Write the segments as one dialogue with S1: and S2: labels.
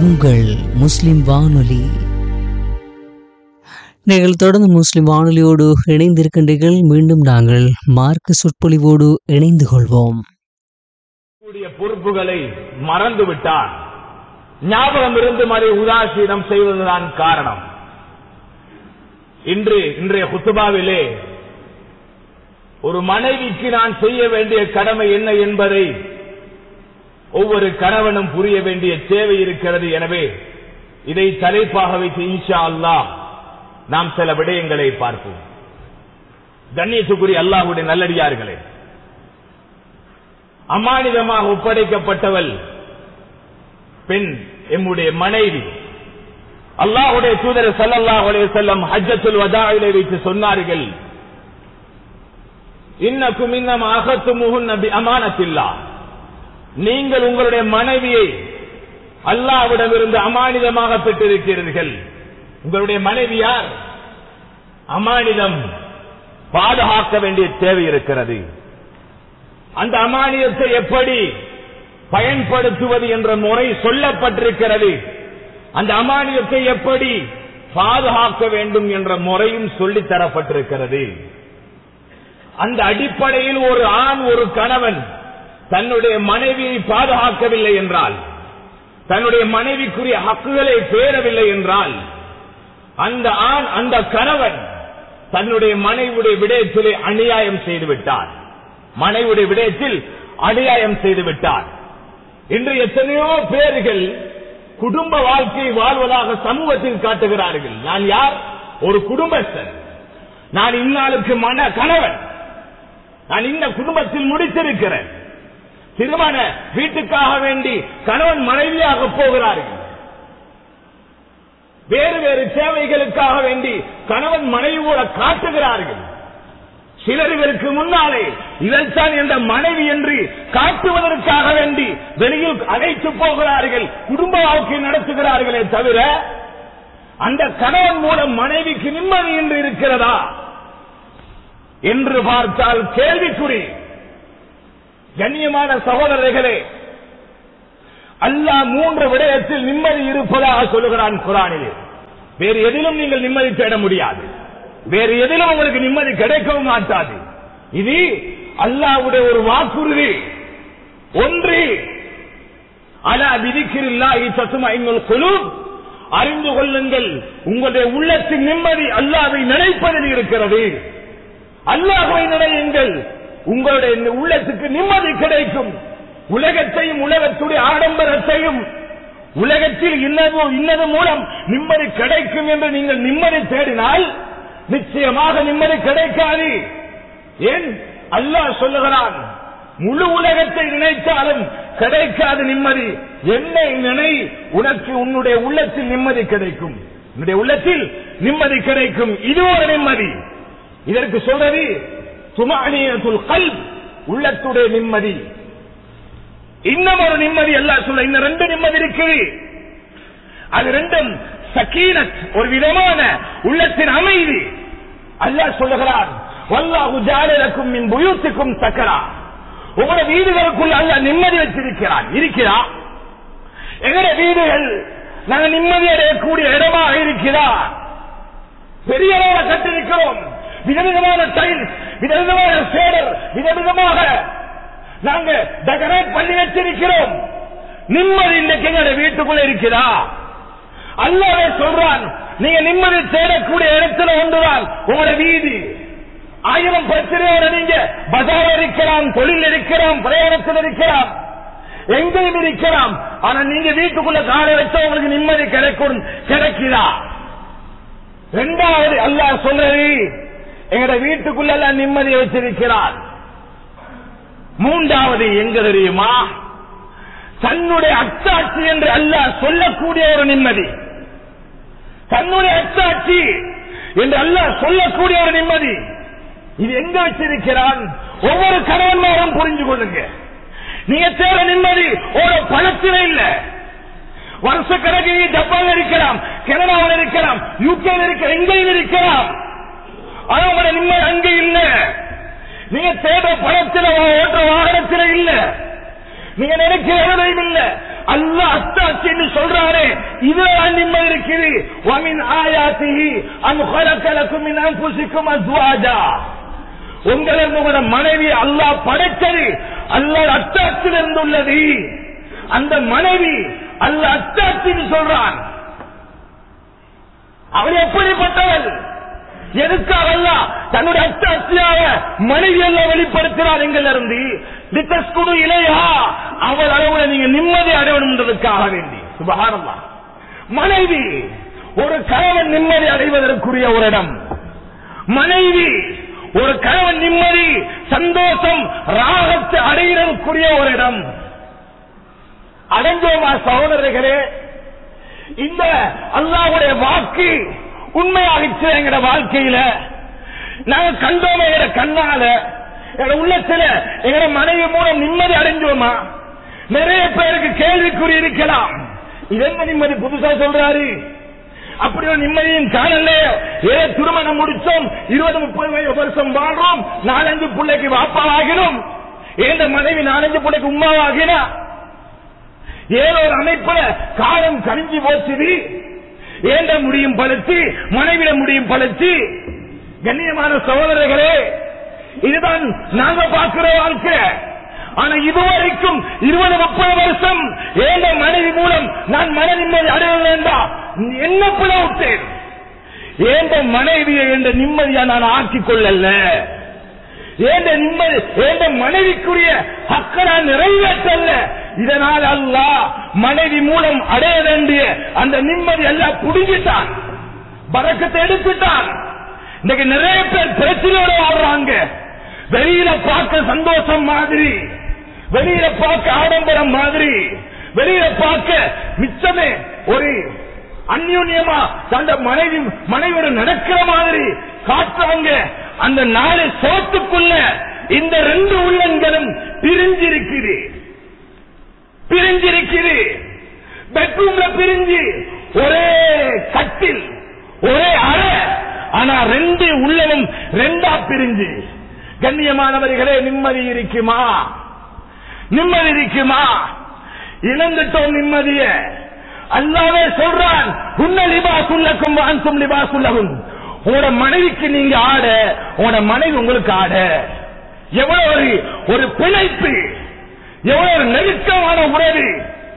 S1: உங்கள் முஸ்லிம் வானொலி நீங்கள் தொடர்ந்து முஸ்லிம் வானொலியோடு இணைந்திருக்கின்றீர்கள் மீண்டும் நாங்கள் மார்க்க சொற்பொழிவோடு இணைந்து கொள்வோம்
S2: கூடிய பொறுப்புகளை மறந்து விட்டார் ஞாபகம் இருந்தும் அதை உதாசீனம் செய்வதுதான் காரணம் இன்று இன்றைய குத்துபாவிலே ஒரு மனைவிக்கு நான் செய்ய வேண்டிய கடமை என்ன என்பதை ஒவ்வொரு கணவனும் புரிய வேண்டிய தேவை இருக்கிறது எனவே இதை தலைப்பாக வைத்து இன்ஷா அல்லாஹ் நாம் சில விடயங்களை பார்ப்போம் கண்ணியத்துக்குரிய அல்லாஹுடைய நல்லடியார்களே அமானிதமாக ஒப்படைக்கப்பட்டவள் பெண் எம்முடைய மனைவி அல்லாஹுடைய தூதர் ஸல்லல்லாஹு அலைஹி வஸல்லம் ஹஜ்ஜத்துல் வதாயிலே வைத்து சொன்னார்கள் இன்னக்கும் இன்னம் அகத்துமுகுன் நபி அமானத்தில்லா நீங்கள் உங்களுடைய மனைவியை அல்லாஹ்விடமிருந்து அமானிதமாக பெற்றிருக்கிறீர்கள் உங்களுடைய மனைவி யார் அமானிதம் பாதுகாக்க வேண்டிய தேவை இருக்கிறது அந்த அமானியத்தை எப்படி பயன்படுத்துவது என்ற முறை சொல்லப்பட்டிருக்கிறது அந்த அமானியத்தை எப்படி பாதுகாக்க வேண்டும் என்ற முறையும் சொல்லித் தரப்பட்டிருக்கிறது அந்த அடிப்படையில் ஒரு ஆண் ஒரு கணவன் தன்னுடைய மனைவியை பாதுகாக்கவில்லை என்றால் தன்னுடைய மனைவிக்குரிய ஹக்குகளை பேரவில்லை என்றால் அந்த ஆண் அந்த கணவன் தன்னுடைய மனைவியுடைய விடயத்திலே அநியாயம் செய்து விட்டார் மனைவியுடைய விடயத்தில் அநியாயம் செய்து விட்டார் இன்று எத்தனையோ பேர்கள் குடும்ப வாழ்க்கையை வாழ்வதாக சமூகத்தில் காட்டுகிறார்கள் நான் யார் ஒரு குடும்பஸ்தன் நான் இன்னாளுக்கு மன கணவன் நான் இந்த குடும்பத்தில் முடித்திருக்கிறேன் திருமண வீட்டுக்காக வேண்டி கணவன் மனைவியாக போகிறார்கள் வேறு வேறு சேவைகளுக்காக வேண்டி கணவன் மனைவியோட காட்டுகிறார்கள் சிலர் இவருக்கு முன்னாலே இவள்தான் என்ற மனைவி என்று காட்டுவதற்காக வேண்டி வெளியில் அழைத்து போகிறார்கள் குடும்ப வாழ்க்கை நடத்துகிறார்களே தவிர அந்த கணவன் மூலம் மனைவிக்கு நிம்மதி என்று இருக்கிறதா என்று பார்த்தால் கேள்விக்குறி கண்ணியமான சகோதரர்களே அல்லாஹ் மூன்று விடயத்தில் நிம்மதி இருப்பதாக சொல்லுகிறான் குரானிலே வேறு எதிலும் நீங்கள் நிம்மதி தேட முடியாது வேறு எதிலும் உங்களுக்கு நிம்மதி கிடைக்கவும் மாட்டாது இது அல்லாவுடைய ஒரு வாக்குறுதி ஒன்று அலா விதிக்கிறில்லாஹி தசுமைங்கள் குழு அறிந்து கொள்ளுங்கள் உங்களுடைய உள்ளத்தின் நிம்மதி அல்லாவை நினைப்பதில் இருக்கிறது அல்லாஹை நினையுங்கள் உங்களுடைய உள்ளத்துக்கு நிம்மதி கிடைக்கும் உலகத்தையும் உலகத்துடைய ஆடம்பரத்தையும் உலகத்தில் இன்னது இன்னது மூலம் நிம்மதி கிடைக்கும் என்று நீங்கள் நிம்மதி தேடினால் நிச்சயமாக நிம்மதி கிடைக்காது ஏன் அல்லாஹ் சொல்லுகிறான் முழு உலகத்தை நினைத்தாலும் கிடைக்காத நிம்மதி என்னை நினை உனக்கு உன்னுடைய உள்ளத்தில் நிம்மதி கிடைக்கும் உன்னுடைய உள்ளத்தில் நிம்மதி கிடைக்கும் இது ஒரு நிம்மதி இதற்கு சொல்றது சுமானியத்துல் கல் உள்ளத்துடைய நிம்மதி இன்னும் ஒரு நிம்மதி எல்லாம் சொல்ல இன்னும் ரெண்டு நிம்மதி இருக்கு அது ரெண்டும் சக்கீனத் ஒரு விதமான உள்ளத்தின் அமைதி அல்லாஹ் சொல்லுகிறான் வல்லாஹு ஜாலலக்கும் மின் புயூத்துக்கும் சக்கரா உங்களோட வீடுகளுக்குள்ள அல்லாஹ் நிம்மதி வச்சிருக்கிறான் இருக்கிறா எங்கட வீடுகள் நாங்க நிம்மதி அடையக்கூடிய இடமாக இருக்கிறா பெரிய அளவில் கட்டிருக்கிறோம் விதவிதமான டைல்ஸ் விதவிதமான சேடர் விதவிதமாக நாங்க டெக்கரேட் பண்ணி வச்சிருக்கிறோம் நிம்மதி இன்னைக்கு எங்க வீட்டுக்குள்ள இருக்கிறா அல்லாவே சொல்றான் நீங்க நிம்மதி தேடக்கூடிய இடத்துல ஒன்றுதான் உங்களோட வீதி ஆயிரம் பிரச்சனையோட நீங்க பஜார் இருக்கலாம் தொழில் இருக்கலாம் பிரயாணத்தில் இருக்கலாம் எங்கேயும் இருக்கலாம் ஆனா நீங்க வீட்டுக்குள்ள காலை வச்சா உங்களுக்கு நிம்மதி கிடைக்கும் கிடைக்குதா ரெண்டாவது அல்லாஹ் சொல்றது எங்கட வீட்டுக்குள்ள எல்லாம் நிம்மதியை வச்சிருக்கிறார் மூன்றாவது எங்க தெரியுமா தன்னுடைய அத்தாட்சி என்று அல்லாஹ் சொல்லக்கூடிய ஒரு நிம்மதி தன்னுடைய அத்தாட்சி என்று அல்லாஹ் சொல்லக்கூடிய ஒரு நிம்மதி இது எங்க வச்சிருக்கிறான் ஒவ்வொரு கணவன்மாரும் புரிஞ்சு கொள்ளுங்க நீங்க தேட நிம்மதி ஒரு பணத்தில இல்ல வருஷ கணக்கு ஜப்பான் இருக்கலாம் கனடாவில் இருக்கலாம் யூகேல இருக்க எங்கேயும் இருக்கலாம் ஆனா உங்களோட நிம்மதி அங்க இல்ல நீங்க தேட பணத்தில ஓட்டுற வாகனத்தில இல்ல நீங்க நினைக்கிற எதுலையும் இல்ல அல்ல அத்தாட்சி என்று சொல்றாரே இதுல நிம்மதி இருக்குது வமின் ஆயாத்திஹி அன் خلقلكم من انفسكم ازواجا உங்களிருந்து உங்களோட மனைவி அல்லாஹ் படைத்தது அல்லாஹ் அத்தாத்தில் இருந்துள்ளது அந்த மனைவி அல்லாஹ் அத்தாத்தில் சொல்றான் அவள் எப்படிப்பட்டவள் எதுக்காக அல்லாஹ் தன்னுடைய அத்தாட்சியாக மனைவி எல்லாம் வெளிப்படுத்தினார் எங்கள் இருந்து லித்தஸ்குடு இலையா அவள் அளவுல நீங்க நிம்மதி அடையணுன்றதுக்காக வேண்டி சுபகாரமா மனைவி ஒரு கணவன் நிம்மதி அடைவதற்குரிய ஒரு இடம் மனைவி ஒரு கணவன் நிம்மதி சந்தோஷம் ராகத்தை அடைகிறதுக்குரிய ஒரு இடம் அடைஞ்சோமா சகோதரர்களே இந்த அல்லாஹ்வுடைய வாக்கு உண்மையாகிச்சு எங்கட வாழ்க்கையில நாங்க கண்டோமே எங்கட கண்ணால எங்கட உள்ளத்துல எங்கட மனைவி மூலம் நிம்மதி அடைஞ்சோமா நிறைய பேருக்கு கேள்விக்குறி இருக்கலாம் இது என்ன நிம்மதி புதுசா சொல்றாரு அப்படி ஒரு நிம்மதியும் காணல ஏ திருமணம் முடிச்சோம் இருபது முப்பது வயது வருஷம் வாழ்றோம் நாலஞ்சு பிள்ளைக்கு வாப்பாவாகினோம் ஏந்த மனைவி நாலஞ்சு பிள்ளைக்கு உமாவாகினா ஏதோ ஒரு அமைப்புல காலம் கணிஞ்சு போச்சுது ஏண்ட முடியும் பழுத்து மனைவிட முடியும் பழுத்து கண்ணியமான சகோதரர்களே இதுதான் நாங்க பார்க்கிற வாழ்க்கை ஆனா இதுவரைக்கும் இருபது முப்பது வருஷம் ஏண்ட மனைவி மூலம் நான் மன நிம்மதி அடைய வேண்டாம் என்ன பிளவுட்டேன் ஏண்ட மனைவியை என்ற நிம்மதியா நான் ஆக்கிக் கொள்ளல ஏண்ட நிம்மதி ஏண்ட மனைவிக்குரிய ஹக்க நான் நிறைவேற்றல்ல இதனால் அல்லாஹ் மனைவி மூலம் அடைய வேண்டிய அந்த நிம்மதி எல்லாம் புடிஞ்சிட்டான் பறக்கத்தை எடுத்துட்டான் இன்னைக்கு நிறைய பேர் பிரச்சனையோட வாழ்றாங்க வெளியில பார்க்க சந்தோஷம் மாதிரி வெளியில பார்க்க ஆடம்பரம் மாதிரி வெளியில பார்க்க மிச்சமே ஒரு அந்யூன்யமா தந்த மனைவி மனைவியோட நடக்கிற மாதிரி காட்டுறாங்க அந்த நாலு சோத்துக்குள்ள இந்த ரெண்டு உள்ளங்களும் பிரிஞ்சிருக்குது பிரிஞ்சிருக்குது பெட்ரூம்ல பிரிஞ்சு ஒரே கட்டில் ஒரே அறை ஆனா ரெண்டு உள்ளமும் ரெண்டா பிரிஞ்சு கண்ணியமானவர்களே நிம்மதி இருக்குமா நிம்மதி இருக்குமா இழந்துட்டோம் நிம்மதிய அல்லாவே சொல்றான் உன்ன லிபாசுல்லக்கும் வான்சும் லிபாசுல்லகும் உங்களோட மனைவிக்கு நீங்க ஆட உங்களோட மனைவி உங்களுக்கு ஆட எவ்வளவு ஒரு ஒரு பிணைப்பு எவ்வளவு ஒரு நெருக்கமான உறவு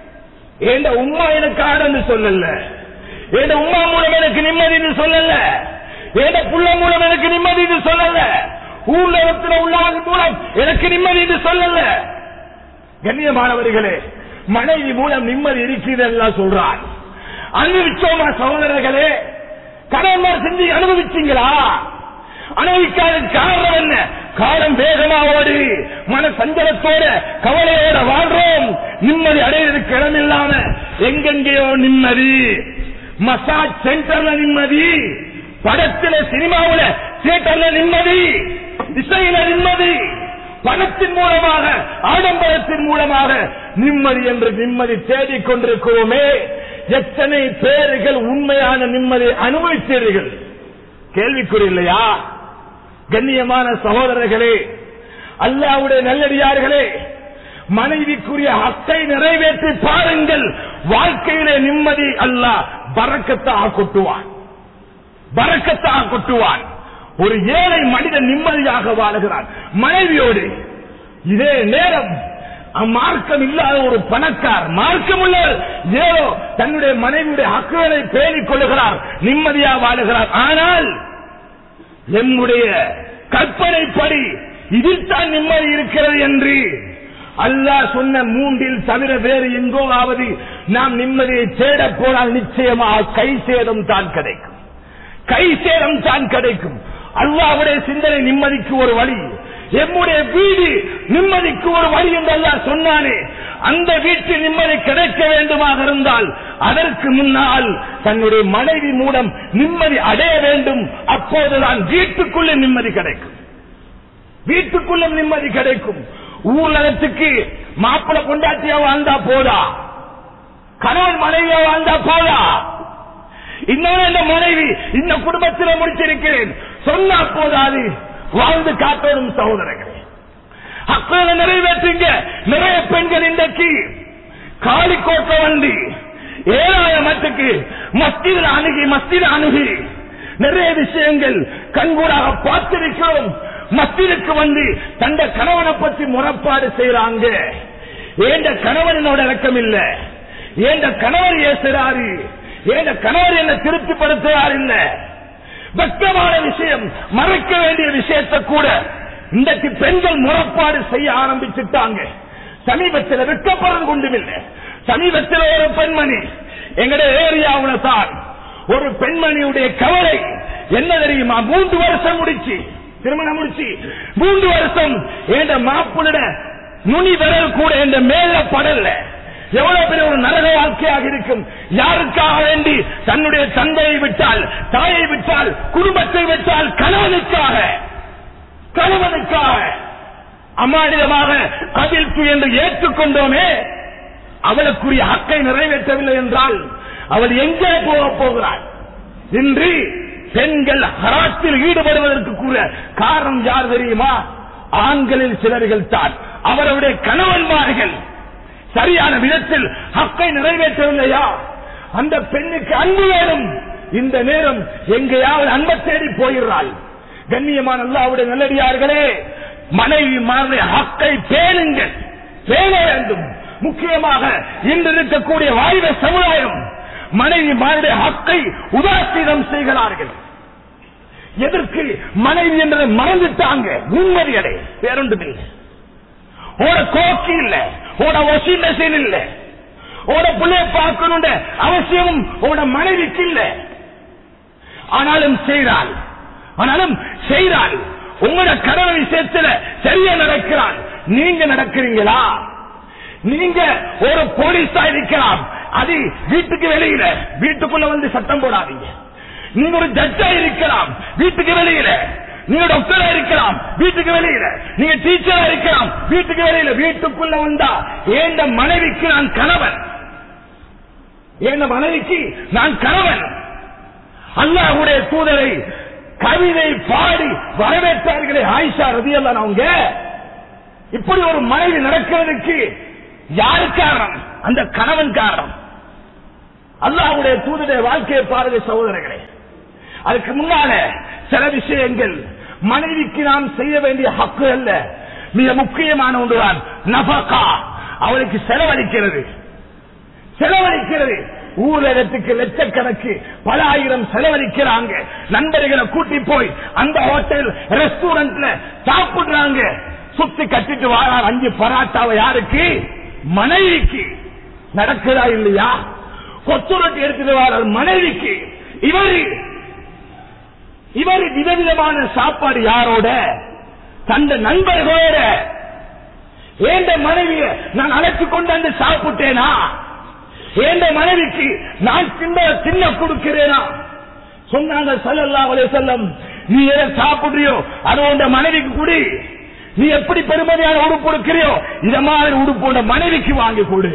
S2: ஏண்ட உம்மா எனக்கு ஆடன்னு சொல்லல ஏண்ட உம்மா மூலம் எனக்கு நிம்மதின்னு சொல்லல ஏண்ட புள்ள மூலம் எனக்கு நிம்மதின்னு சொல்லல ஊர்ல இருக்கிற உள்ளவங்க மூலம் எனக்கு நிம்மதின்னு சொல்லல கண்ணியமானவர்களே மனைவி மூலம் நிம்மதி இருக்குது எல்லாம் சொல்றான் அனுபவிச்சோமா சகோதரர்களே கடன்மார் செஞ்சு அனுபவிச்சீங்களா அனுபவிக்காத காரணம் என்ன காலம் வேகமா ஓடி மன சஞ்சலத்தோட கவலையோட வாழ்றோம் நிம்மதி அடையிறதுக்கு இடம் இல்லாம எங்கெங்கேயோ நிம்மதி மசாஜ் சென்டர்ல நிம்மதி படத்துல சினிமாவுல தியேட்டர்ல நிம்மதி இசையில நிம்மதி பணத்தின் மூலமாக ஆடம்பரத்தின் மூலமாக நிம்மதி என்று நிம்மதி தேடிக் கொண்டிருக்கிறோமே எத்தனை பேர்கள் உண்மையான நிம்மதி அனுபவித்தீர்கள் கேள்விக்குறி இல்லையா கண்ணியமான சகோதரர்களே அல்லாவுடைய நல்லடியார்களே மனைவிக்குரிய ஹக்கை நிறைவேற்றி பாருங்கள் வாழ்க்கையிலே நிம்மதி அல்லாஹ் பறக்கத்தாக கொட்டுவான் பறக்கத்தாக கொட்டுவான் ஒரு ஏழை மனிதன் நிம்மதியாக வாழுகிறான் மனைவியோடு இதே நேரம் மார்க்கம் இல்லாத ஒரு பணக்கார் மார்க்கம் உள்ள ஏதோ தன்னுடைய மனைவியுடைய ஹக்குகளை பேணிக் கொள்ளுகிறார் நிம்மதியா வாழுகிறார் ஆனால் எம்முடைய கற்பனைப்படி இதில் தான் நிம்மதி இருக்கிறது என்று அல்லாஹ் சொன்ன மூன்றில் தவிர வேறு எங்கோவாவது நாம் நிம்மதியை தேட போனால் நிச்சயமாக கை சேதம் தான் கிடைக்கும் கை சேதம் தான் கிடைக்கும் அல்லாவுடைய சிந்தனை நிம்மதிக்கு ஒரு வழி எம்முடைய வீடு நிம்மதிக்கு ஒரு வழி என்று அல்லாஹ் சொன்னானே அந்த வீட்டில் நிம்மதி கிடைக்க வேண்டுமாக இருந்தால் அதற்கு முன்னால் தன்னுடைய மனைவி மூலம் நிம்மதி அடைய வேண்டும் அப்போதுதான் வீட்டுக்குள்ளே நிம்மதி கிடைக்கும் வீட்டுக்குள்ள நிம்மதி கிடைக்கும் ஊர்லகத்துக்கு மாப்பிளை கொண்டாட்டியா வாழ்ந்தா போதா கணவன் மனைவியா வாழ்ந்தா போதா இன்னொரு இந்த மனைவி இந்த குடும்பத்தில் முடிச்சிருக்கிறேன் சொன்னா போதாது வாழ்ந்து காட்டணும் சகோதரர்களே அக்கறை நிறைவேற்றுங்க நிறைய பெண்கள் இன்றைக்கு காலிக்கோட்டை வண்டி ஏழாயிரம் மட்டுக்கு பிறகு மஸ்தியில் அணுகி மஸ்தியில் அணுகி நிறைய விஷயங்கள் கண்கூடாக பார்த்திருக்கிறோம் மஸ்திற்கு வந்து தந்த கணவனை பற்றி முறப்பாடு செய்யறாங்க ஏண்ட கணவனோட இறக்கம் இல்ல ஏண்ட கணவர் ஏசுறாரு ஏண்ட கணவர் என்ன திருப்திப்படுத்துறாரு இல்ல வெட்கமான விஷயம் மறைக்க வேண்டிய விஷயத்தை கூட இன்றைக்கு பெண்கள் முறப்பாடு செய்ய ஆரம்பிச்சுட்டாங்க சமீபத்தில் வெட்கப்படுறது கொண்டும் இல்லை சமீபத்தில் ஒரு பெண்மணி எங்கட ஏரியாவுல தான் ஒரு பெண்மணியுடைய கவலை என்ன தெரியுமா மூன்று வருஷம் முடிச்சு திருமணம் முடிச்சு மூன்று வருஷம் என்ற மாப்பிளிட நுனி விரல் கூட என்ற மேல படல எவ்வளவு பெரிய ஒரு நரக வாழ்க்கையாக இருக்கும் யாருக்காக வேண்டி தன்னுடைய தந்தையை விட்டால் தாயை விட்டால் குடும்பத்தை விட்டால் கணவனுக்காக கணவனுக்காக அமானிதமாக கதில்கு என்று ஏற்றுக்கொண்டோமே அவளுக்குரிய ஹக்கை நிறைவேற்றவில்லை என்றால் அவள் எங்கே போக போகிறாள் இன்று பெண்கள் ஹராத்தில் ஈடுபடுவதற்கு கூட காரணம் யார் தெரியுமா ஆண்களில் சிலர்கள் தான் அவருடைய கணவன்மார்கள் சரியான விதத்தில் ஹக்கை நிறைவேற்றவில்லையா அந்த பெண்ணுக்கு அன்பு வேணும் இந்த நேரம் எங்கேயாவது அன்பை தேடி போகிறாள் கண்ணியமான அல்லாவுடைய நல்லடியார்களே மனைவி மாறிய ஹக்கை பேணுங்கள் பேண வேண்டும் முக்கியமாக இன்று இருக்கக்கூடிய வாய்வ சமுதாயம் மனைவி மாறிய ஹக்கை உதாசீனம் செய்கிறார்கள் எதற்கு மனைவி என்றதை மறந்துட்டாங்க நிம்மதியடை வேறொன்றுமில்லை ஓட கோக்கி இல்ல ஓட வாஷிங் மெஷின் இல்ல ஓட பிள்ளைய பார்க்கணும் அவசியமும் ஓட மனைவிக்கு இல்ல ஆனாலும் செய்கிறாள் ஆனாலும் செய்கிறாள் உங்களோட கடவுள் விஷயத்துல சரியா நடக்கிறான் நீங்க நடக்கிறீங்களா நீங்க ஒரு போலீஸா இருக்கலாம் அது வீட்டுக்கு வெளியில வீட்டுக்குள்ள வந்து சட்டம் போடாதீங்க நீங்க ஒரு ஜட்ஜா இருக்கலாம் வீட்டுக்கு வெளியில நீங்க டாக்டரா இருக்கலாம் வீட்டுக்கு வெளியில நீங்க டீச்சரா இருக்கலாம் வீட்டுக்கு வெளியில வீட்டுக்குள்ள வந்தா ஏந்த மனைவிக்கு நான் கணவன் ஏந்த மனைவிக்கு நான் கணவன் அல்லாஹுடைய தூதரை கவிதை பாடி வரவேற்றார்களே ஆயிஷா ரதியல்ல அவங்க இப்படி ஒரு மனைவி நடக்கிறதுக்கு யாரு காரணம் அந்த கணவன் காரணம் அல்லாஹுடைய தூதருடைய வாழ்க்கையை பாருங்க சகோதரர்களே அதுக்கு முன்னால சில விஷயங்கள் மனைவிக்கு நாம் செய்ய வேண்டிய ஹக்கு அல்ல மிக முக்கியமான ஒன்றுதான் நபகா அவளுக்கு செலவழிக்கிறது செலவழிக்கிறது ஊரகத்துக்கு லட்சக்கணக்கு பல ஆயிரம் செலவழிக்கிறாங்க நண்பர்களை கூட்டி போய் அந்த ஹோட்டல் ரெஸ்டாரண்ட்ல சாப்பிடுறாங்க சுத்தி கட்டிட்டு வாரார் அஞ்சு பராட்டாவை யாருக்கு மனைவிக்கு நடக்குதா இல்லையா கொத்துரட்டி எடுத்துட்டு வாரார் மனைவிக்கு இவரு இவர் விதவிதமான சாப்பாடு யாரோட தந்த நண்பர்களோட ஏண்ட மனைவிய நான் அழைத்து கொண்டு வந்து சாப்பிட்டேனா ஏண்ட மனைவிக்கு நான் சின்ன சின்ன கொடுக்கிறேனா சொன்னாங்க சல்லல்லா அலைஹி வஸல்லம் நீ எதை சாப்பிடுறியோ அது உண்ட மனைவிக்கு குடி நீ எப்படி பெருமதியான உடுப்பு கொடுக்கிறியோ இத மாதிரி உடுப்பு உண்ட மனைவிக்கு வாங்கி கொடு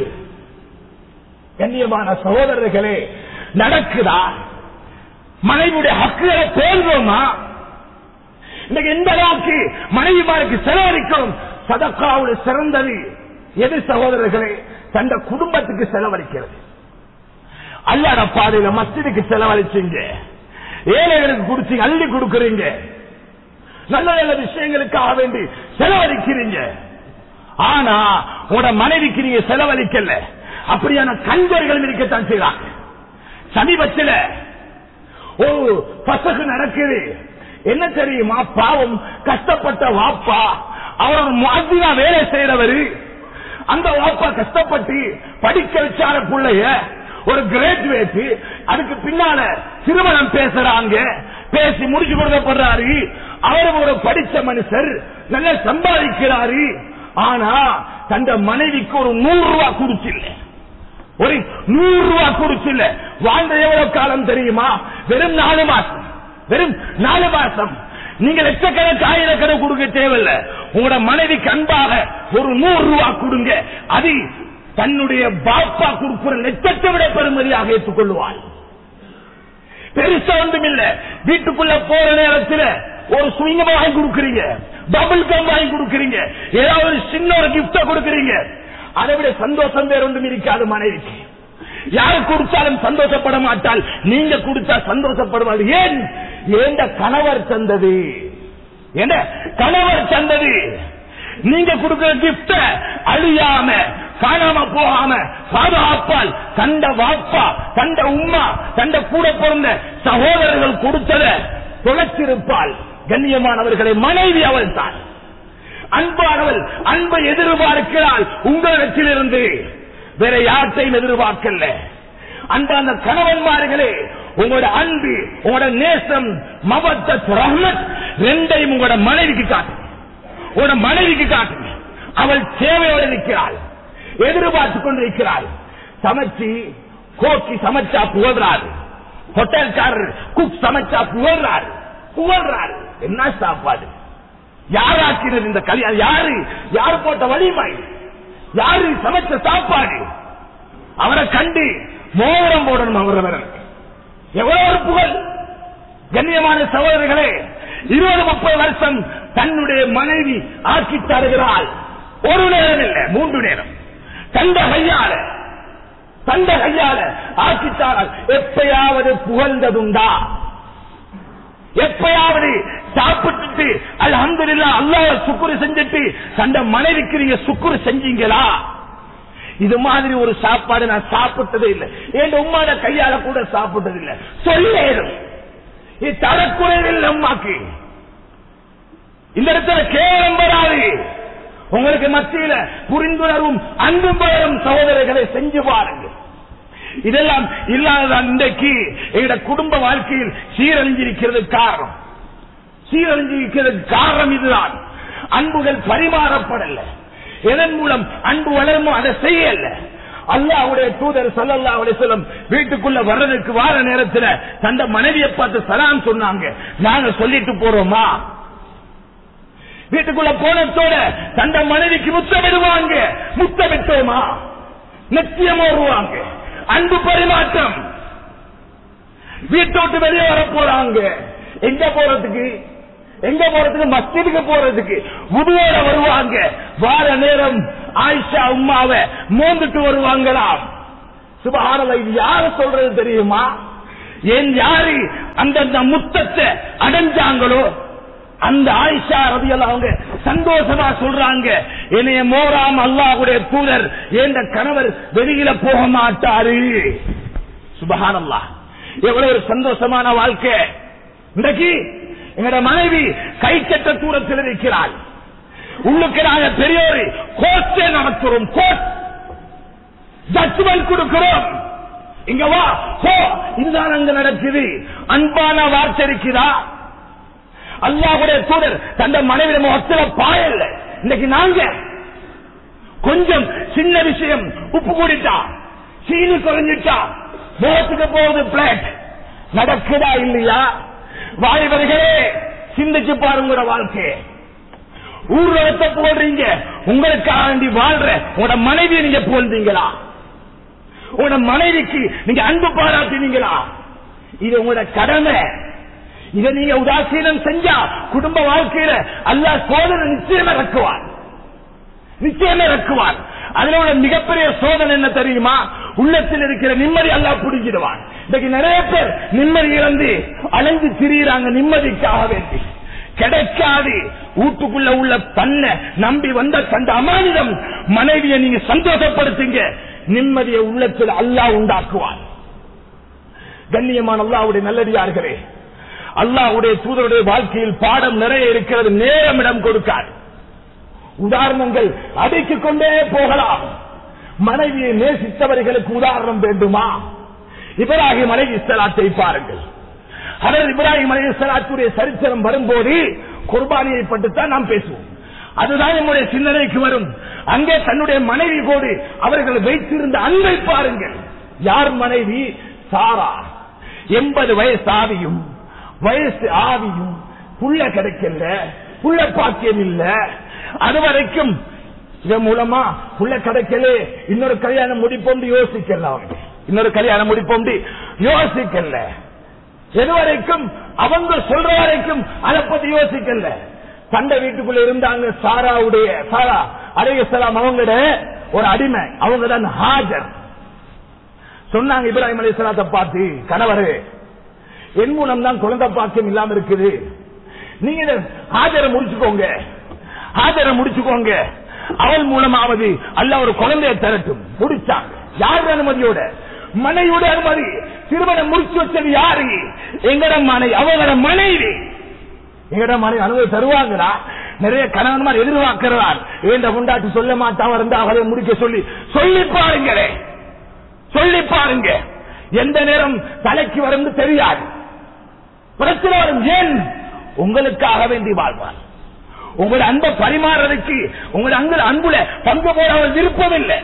S2: கண்ணியமான சகோதரர்களே நடக்குதா மனைவியுடைய ஹக்குகளை பேர்வோமா இன்னைக்கு எந்த அளவுக்கு மனைவிமாருக்கு செலவழிக்கிறோம் சதக்காவுடைய சிறந்தது எது சகோதரர்களே தந்த குடும்பத்துக்கு செலவழிக்கிறது அல்லாட பாதையில மஸ்ஜிதுக்கு செலவழிச்சீங்க ஏழைகளுக்கு குடிச்சீங்க அள்ளி கொடுக்கறீங்க நல்ல நல்ல விஷயங்களுக்காக வேண்டி செலவழிக்கிறீங்க ஆனா உட மனைவிக்கு நீங்க செலவழிக்கல அப்படியான கஞ்சர்கள் இருக்கத்தான் செய்யறாங்க சமீபத்தில் ஒரு பசகு நடக்குது என்ன தெரியுமா பாவம் கஷ்டப்பட்ட வாப்பா அவர் மாதினா வேலை செய்யறவரு அந்த வாப்பா கஷ்டப்பட்டு படிக்க வச்சார பிள்ளைய ஒரு கிராஜுவேட் அதுக்கு பின்னால திருமணம் பேசுறாங்க பேசி முடிச்சு கொடுக்கப்படுறாரு அவர் ஒரு படிச்ச மனுஷர் நல்லா சம்பாதிக்கிறாரு ஆனா தந்த மனைவிக்கு ஒரு நூறு ரூபாய் கொடுச்சில்லை ஒரு நூறு ரூபாய் கொடுச்சில்ல வாழ்ந்த எவ்வளவு காலம் தெரியுமா வெறும் நாலு மாசம் வெறும் நாலு மாசம் நீங்க லட்சக்கணக்கு ஆயிரக்கணக்கு கொடுக்க தேவையில்ல உங்களோட மனைவிக்கு அன்பாக ஒரு நூறு ரூபாய் கொடுங்க அது தன்னுடைய பாப்பா கொடுக்கிற லட்சத்தை விட பெருமதியாக ஏற்றுக்கொள்வாள் பெருசா ஒன்றும் இல்ல வீட்டுக்குள்ள போற நேரத்தில் ஒரு சுவிங்க வாங்கி கொடுக்குறீங்க டபுள் கம் வாங்கி கொடுக்குறீங்க ஏதாவது ஒரு சின்ன ஒரு கிஃப்ட கொடுக்குறீங்க அதை விட சந்தோஷம் வேற ஒன்றும் இருக்காது மனைவிக்கு யாரு குடிச்சாலும் சந்தோஷப்பட மாட்டால் நீங்க குடிச்சா சந்தோஷப்படுவாள் ஏன் ஏண்ட கணவர் தந்தது என்ன கணவர் தந்தது நீங்க கொடுக்கிற கிஃப்ட அழியாம காணாம போகாம பாதுகாப்பால் கண்ட வாப்பா கண்ட உம்மா கண்ட கூட பிறந்த சகோதரர்கள் கொடுத்தத தொலைச்சிருப்பாள் கண்ணியமானவர்களை மனைவி அவள் தான் அன்பானவள் அன்பை எதிர்பார்க்கிறாள் உங்களிடத்திலிருந்து வேற யார்த்தையும் எதிர்பார்க்கல அன்பான கணவன்மார்களே உங்களோட அன்பு உங்களோட நேசம் மபத்தத் ரஹ்மத் ரெண்டையும் உங்களோட மனைவிக்கு காட்டுங்க உங்களோட மனைவிக்கு காட்டுங்க அவள் தேவையோடு இருக்கிறாள் எதிர்பார்த்துக் கொண்டிருக்கிறாள் சமைச்சு கோக்கி சமைச்சா புகழ்றாரு ஹோட்டல்காரர் குக் சமைச்சா புகழ்றாரு புகழ்றாரு என்ன சாப்பாடு யாராக்கினது இந்த கல்யாணம் யாரு யாரு போட்ட வலிமை யாரு சமைச்ச சாப்பாடு அவரை கண்டு மோதிரம் போடணும் அவரை எவ்வளவு ஒரு புகழ் கண்ணியமான சகோதரர்களே இருபது முப்பது வருஷம் தன்னுடைய மனைவி ஆக்கி தருகிறாள் ஒரு நேரம் இல்லை மூன்று நேரம் தந்த கையால தந்த கையால ஆக்கித்தாரால் எப்பயாவது புகழ்ந்ததுண்டா எப்பயாவது சாப்பிட்டுட்டு அல்ஹம்துலில்லா அல்லாஹ் சுக்குரு செஞ்சுட்டு தந்த மனைவிக்கு நீங்க சுக்குரு செஞ்சீங்களா இது மாதிரி ஒரு சாப்பாடு நான் சாப்பிட்டதே இல்லை என் உம்மாட கையால கூட சாப்பிட்டது இல்லை சொல்லேரும் இது தரக்குறைவில் அம்மாக்கு இந்த இடத்துல கேவலம் வராது உங்களுக்கு மத்தியில புரிந்துணர்வும் அன்பும் பலரும் சகோதரர்களை செஞ்சு பாருங்கள் இதெல்லாம் இல்லாததான் இன்றைக்கு எங்களோட குடும்ப வாழ்க்கையில் சீரழிஞ்சிருக்கிறது காரணம் சீரழிஞ்சிருக்கிறது காரணம் இதுதான் அன்புகள் பரிமாறப்படல எதன் மூலம் அன்பு வளருமோ அதை செய்யல அல்லாவுடைய தூதர் சல்லல்லா சொல்லம் வீட்டுக்குள்ள வர்றதுக்கு வார நேரத்துல தந்த மனைவியை பார்த்து சலாம் சொன்னாங்க நாங்க சொல்லிட்டு போறோமா வீட்டுக்குள்ள போனத்தோட தந்த மனைவிக்கு முத்தமிடுவாங்க முத்தமிட்டோமா நிச்சயம் வருவாங்க அன்பு பரிமாற்றம் வீட்டை விட்டு வெளியே வர போறாங்க எங்க போறதுக்கு எங்க போறதுக்கு மஸ்ஜிதுக்கு போறதுக்கு முதுவோட வருவாங்க வார நேரம் ஆயிஷா உம்மாவை மோந்துட்டு வருவாங்களாம் சுபஹானல்லாஹ் இது யாரு சொல்றது தெரியுமா ஏன் யாரு அந்தந்த முத்தத்தை அடைஞ்சாங்களோ அந்த ஆயிஷா ரதியல்ல அவங்க சந்தோஷமா சொல்றாங்க என்னைய மோராம் அல்லாஹ்வுடைய தூதர் என்ற கணவர் வெளியில போக மாட்டாரு சுபஹானல்லாஹ் எவ்வளவு ஒரு சந்தோஷமான வாழ்க்கை இன்றைக்கு எங்கட மனைவி கை கட்ட தூரத்தில் இருக்கிறாள் உள்ளுக்கு நாங்க பெரியோரு கோர்ட்டே நடத்துறோம் கோர்ட் ஜட்ஜ்மெண்ட் கொடுக்கிறோம் இங்க வா போ இதுதான் அங்க நடக்குது அன்பான வார்த்தை இருக்குதா அல்லாஹுடைய தூதர் தந்த மனைவி முகத்துல பாயல்ல இன்னைக்கு நாங்க கொஞ்சம் சின்ன விஷயம் உப்பு கூடிட்டா சீனி குறைஞ்சிட்டா முகத்துக்கு போகுது பிளேட் நடக்குதா இல்லையா வாலிபர்களே சிந்திச்சு பாருங்க வாழ்க்கை ஊர்வலத்தை போடுறீங்க உங்களுக்காக வேண்டி வாழ்ற உங்களோட மனைவியை நீங்க போல்றீங்களா உங்களோட மனைவிக்கு நீங்க அன்பு பாராட்டினீங்களா இது உங்களோட கடமை இதை நீங்க உதாசீனம் செஞ்சா குடும்ப வாழ்க்கையில அல்லாஹ் சோதனை நிச்சயம் இறக்குவார் நிச்சயம் இறக்குவார் அதுல உள்ள மிகப்பெரிய சோதனை என்ன தெரியுமா உள்ளத்தில் இருக்கிற நிம்மதி அல்லாஹ் புடிச்சிடுவான் இன்னைக்கு நிறைய பேர் நிம்மதி இழந்து அலைஞ்சு திரியிறாங்க நிம்மதிக்காக வேண்டி கிடைக்காது வீட்டுக்குள்ள உள்ள தன்னை நம்பி வந்த கண்ட அமானிதம் மனைவியை நீங்க சந்தோஷப்படுத்துங்க நிம்மதியை உள்ளத்தில் அல்லாஹ் உண்டாக்குவார் கண்ணியமான அல்லாவுடைய நல்லடியார்களே அல்லாஹ்வுடைய தூதருடைய வாழ்க்கையில் பாடம் நிறைய இருக்கிறது நேரம் இடம் கொடுக்காது உதாரணங்கள் அடுக்கிக் கொண்டே போகலாம் மனைவியை நேசித்தவர்களுக்கு உதாரணம் வேண்டுமா இப்ராஹிம் அலை இஸ்லாத்தை பாருங்கள் அதர் இப்ராஹிம் அலை இஸ்லாத்துடைய சரித்திரம் வரும்போது குர்பானியை பட்டுத்தான் நாம் பேசுவோம் அதுதான் நம்முடைய சிந்தனைக்கு வரும் அங்கே தன்னுடைய மனைவி கோடு அவர்கள் வைத்திருந்த அன்பை பாருங்கள் யார் மனைவி சாரா எண்பது வயசு ஆவியும் வயசு ஆவியும் புள்ள கிடைக்கல புள்ள பாக்கியம் இல்ல அது வரைக்கும் இதன் மூலமா புள்ள கிடைக்கல இன்னொரு கல்யாணம் முடிப்போம் யோசிக்கலாம் இன்னொரு கல்யாணம் முடிப்போம் யோசிக்கல எது வரைக்கும் அவங்க சொல்ற வரைக்கும் அதை பத்தி யோசிக்கல சண்டை வீட்டுக்குள்ள இருந்தாங்க சாராவுடைய சாரா அலையலாம் அவங்களோட ஒரு அடிமை அவங்க தான் ஹாஜர் சொன்னாங்க இப்ராஹிம் அலைஹிஸ்ஸலாத்தை பார்த்து கணவரே என் மூலம் தான் குழந்தை பாக்கியம் இல்லாம இருக்குது நீங்க இத ஹாஜரை முடிச்சுக்கோங்க ஹாஜரை முடிச்சுக்கோங்க அவள் மூலமாவது அல்ல ஒரு குழந்தையை தரட்டும் முடிச்சாங்க யார் அனுமதியோட மனைவியோட அனுமதி திருமணம் முடிச்சு வச்சது யாரு எங்கட மனை அவங்களோட மனைவி எங்கட மனை அனுமதி தருவாங்களா நிறைய கணவன்மார் எதிர்பார்க்கிறார் ஏண்ட கொண்டாட்டி சொல்ல மாட்டான் இருந்தா அவரை முடிக்க சொல்லி சொல்லி பாருங்களே சொல்லி பாருங்க எந்த நேரம் தலைக்கு வரும் தெரியாது பிரச்சனை வரும் ஏன் உங்களுக்காக வேண்டி வாழ்வார் உங்களோட அன்பை பரிமாறதுக்கு உங்களோட அன்பு அன்புல பங்கு போட அவர் விருப்பம் இல்லை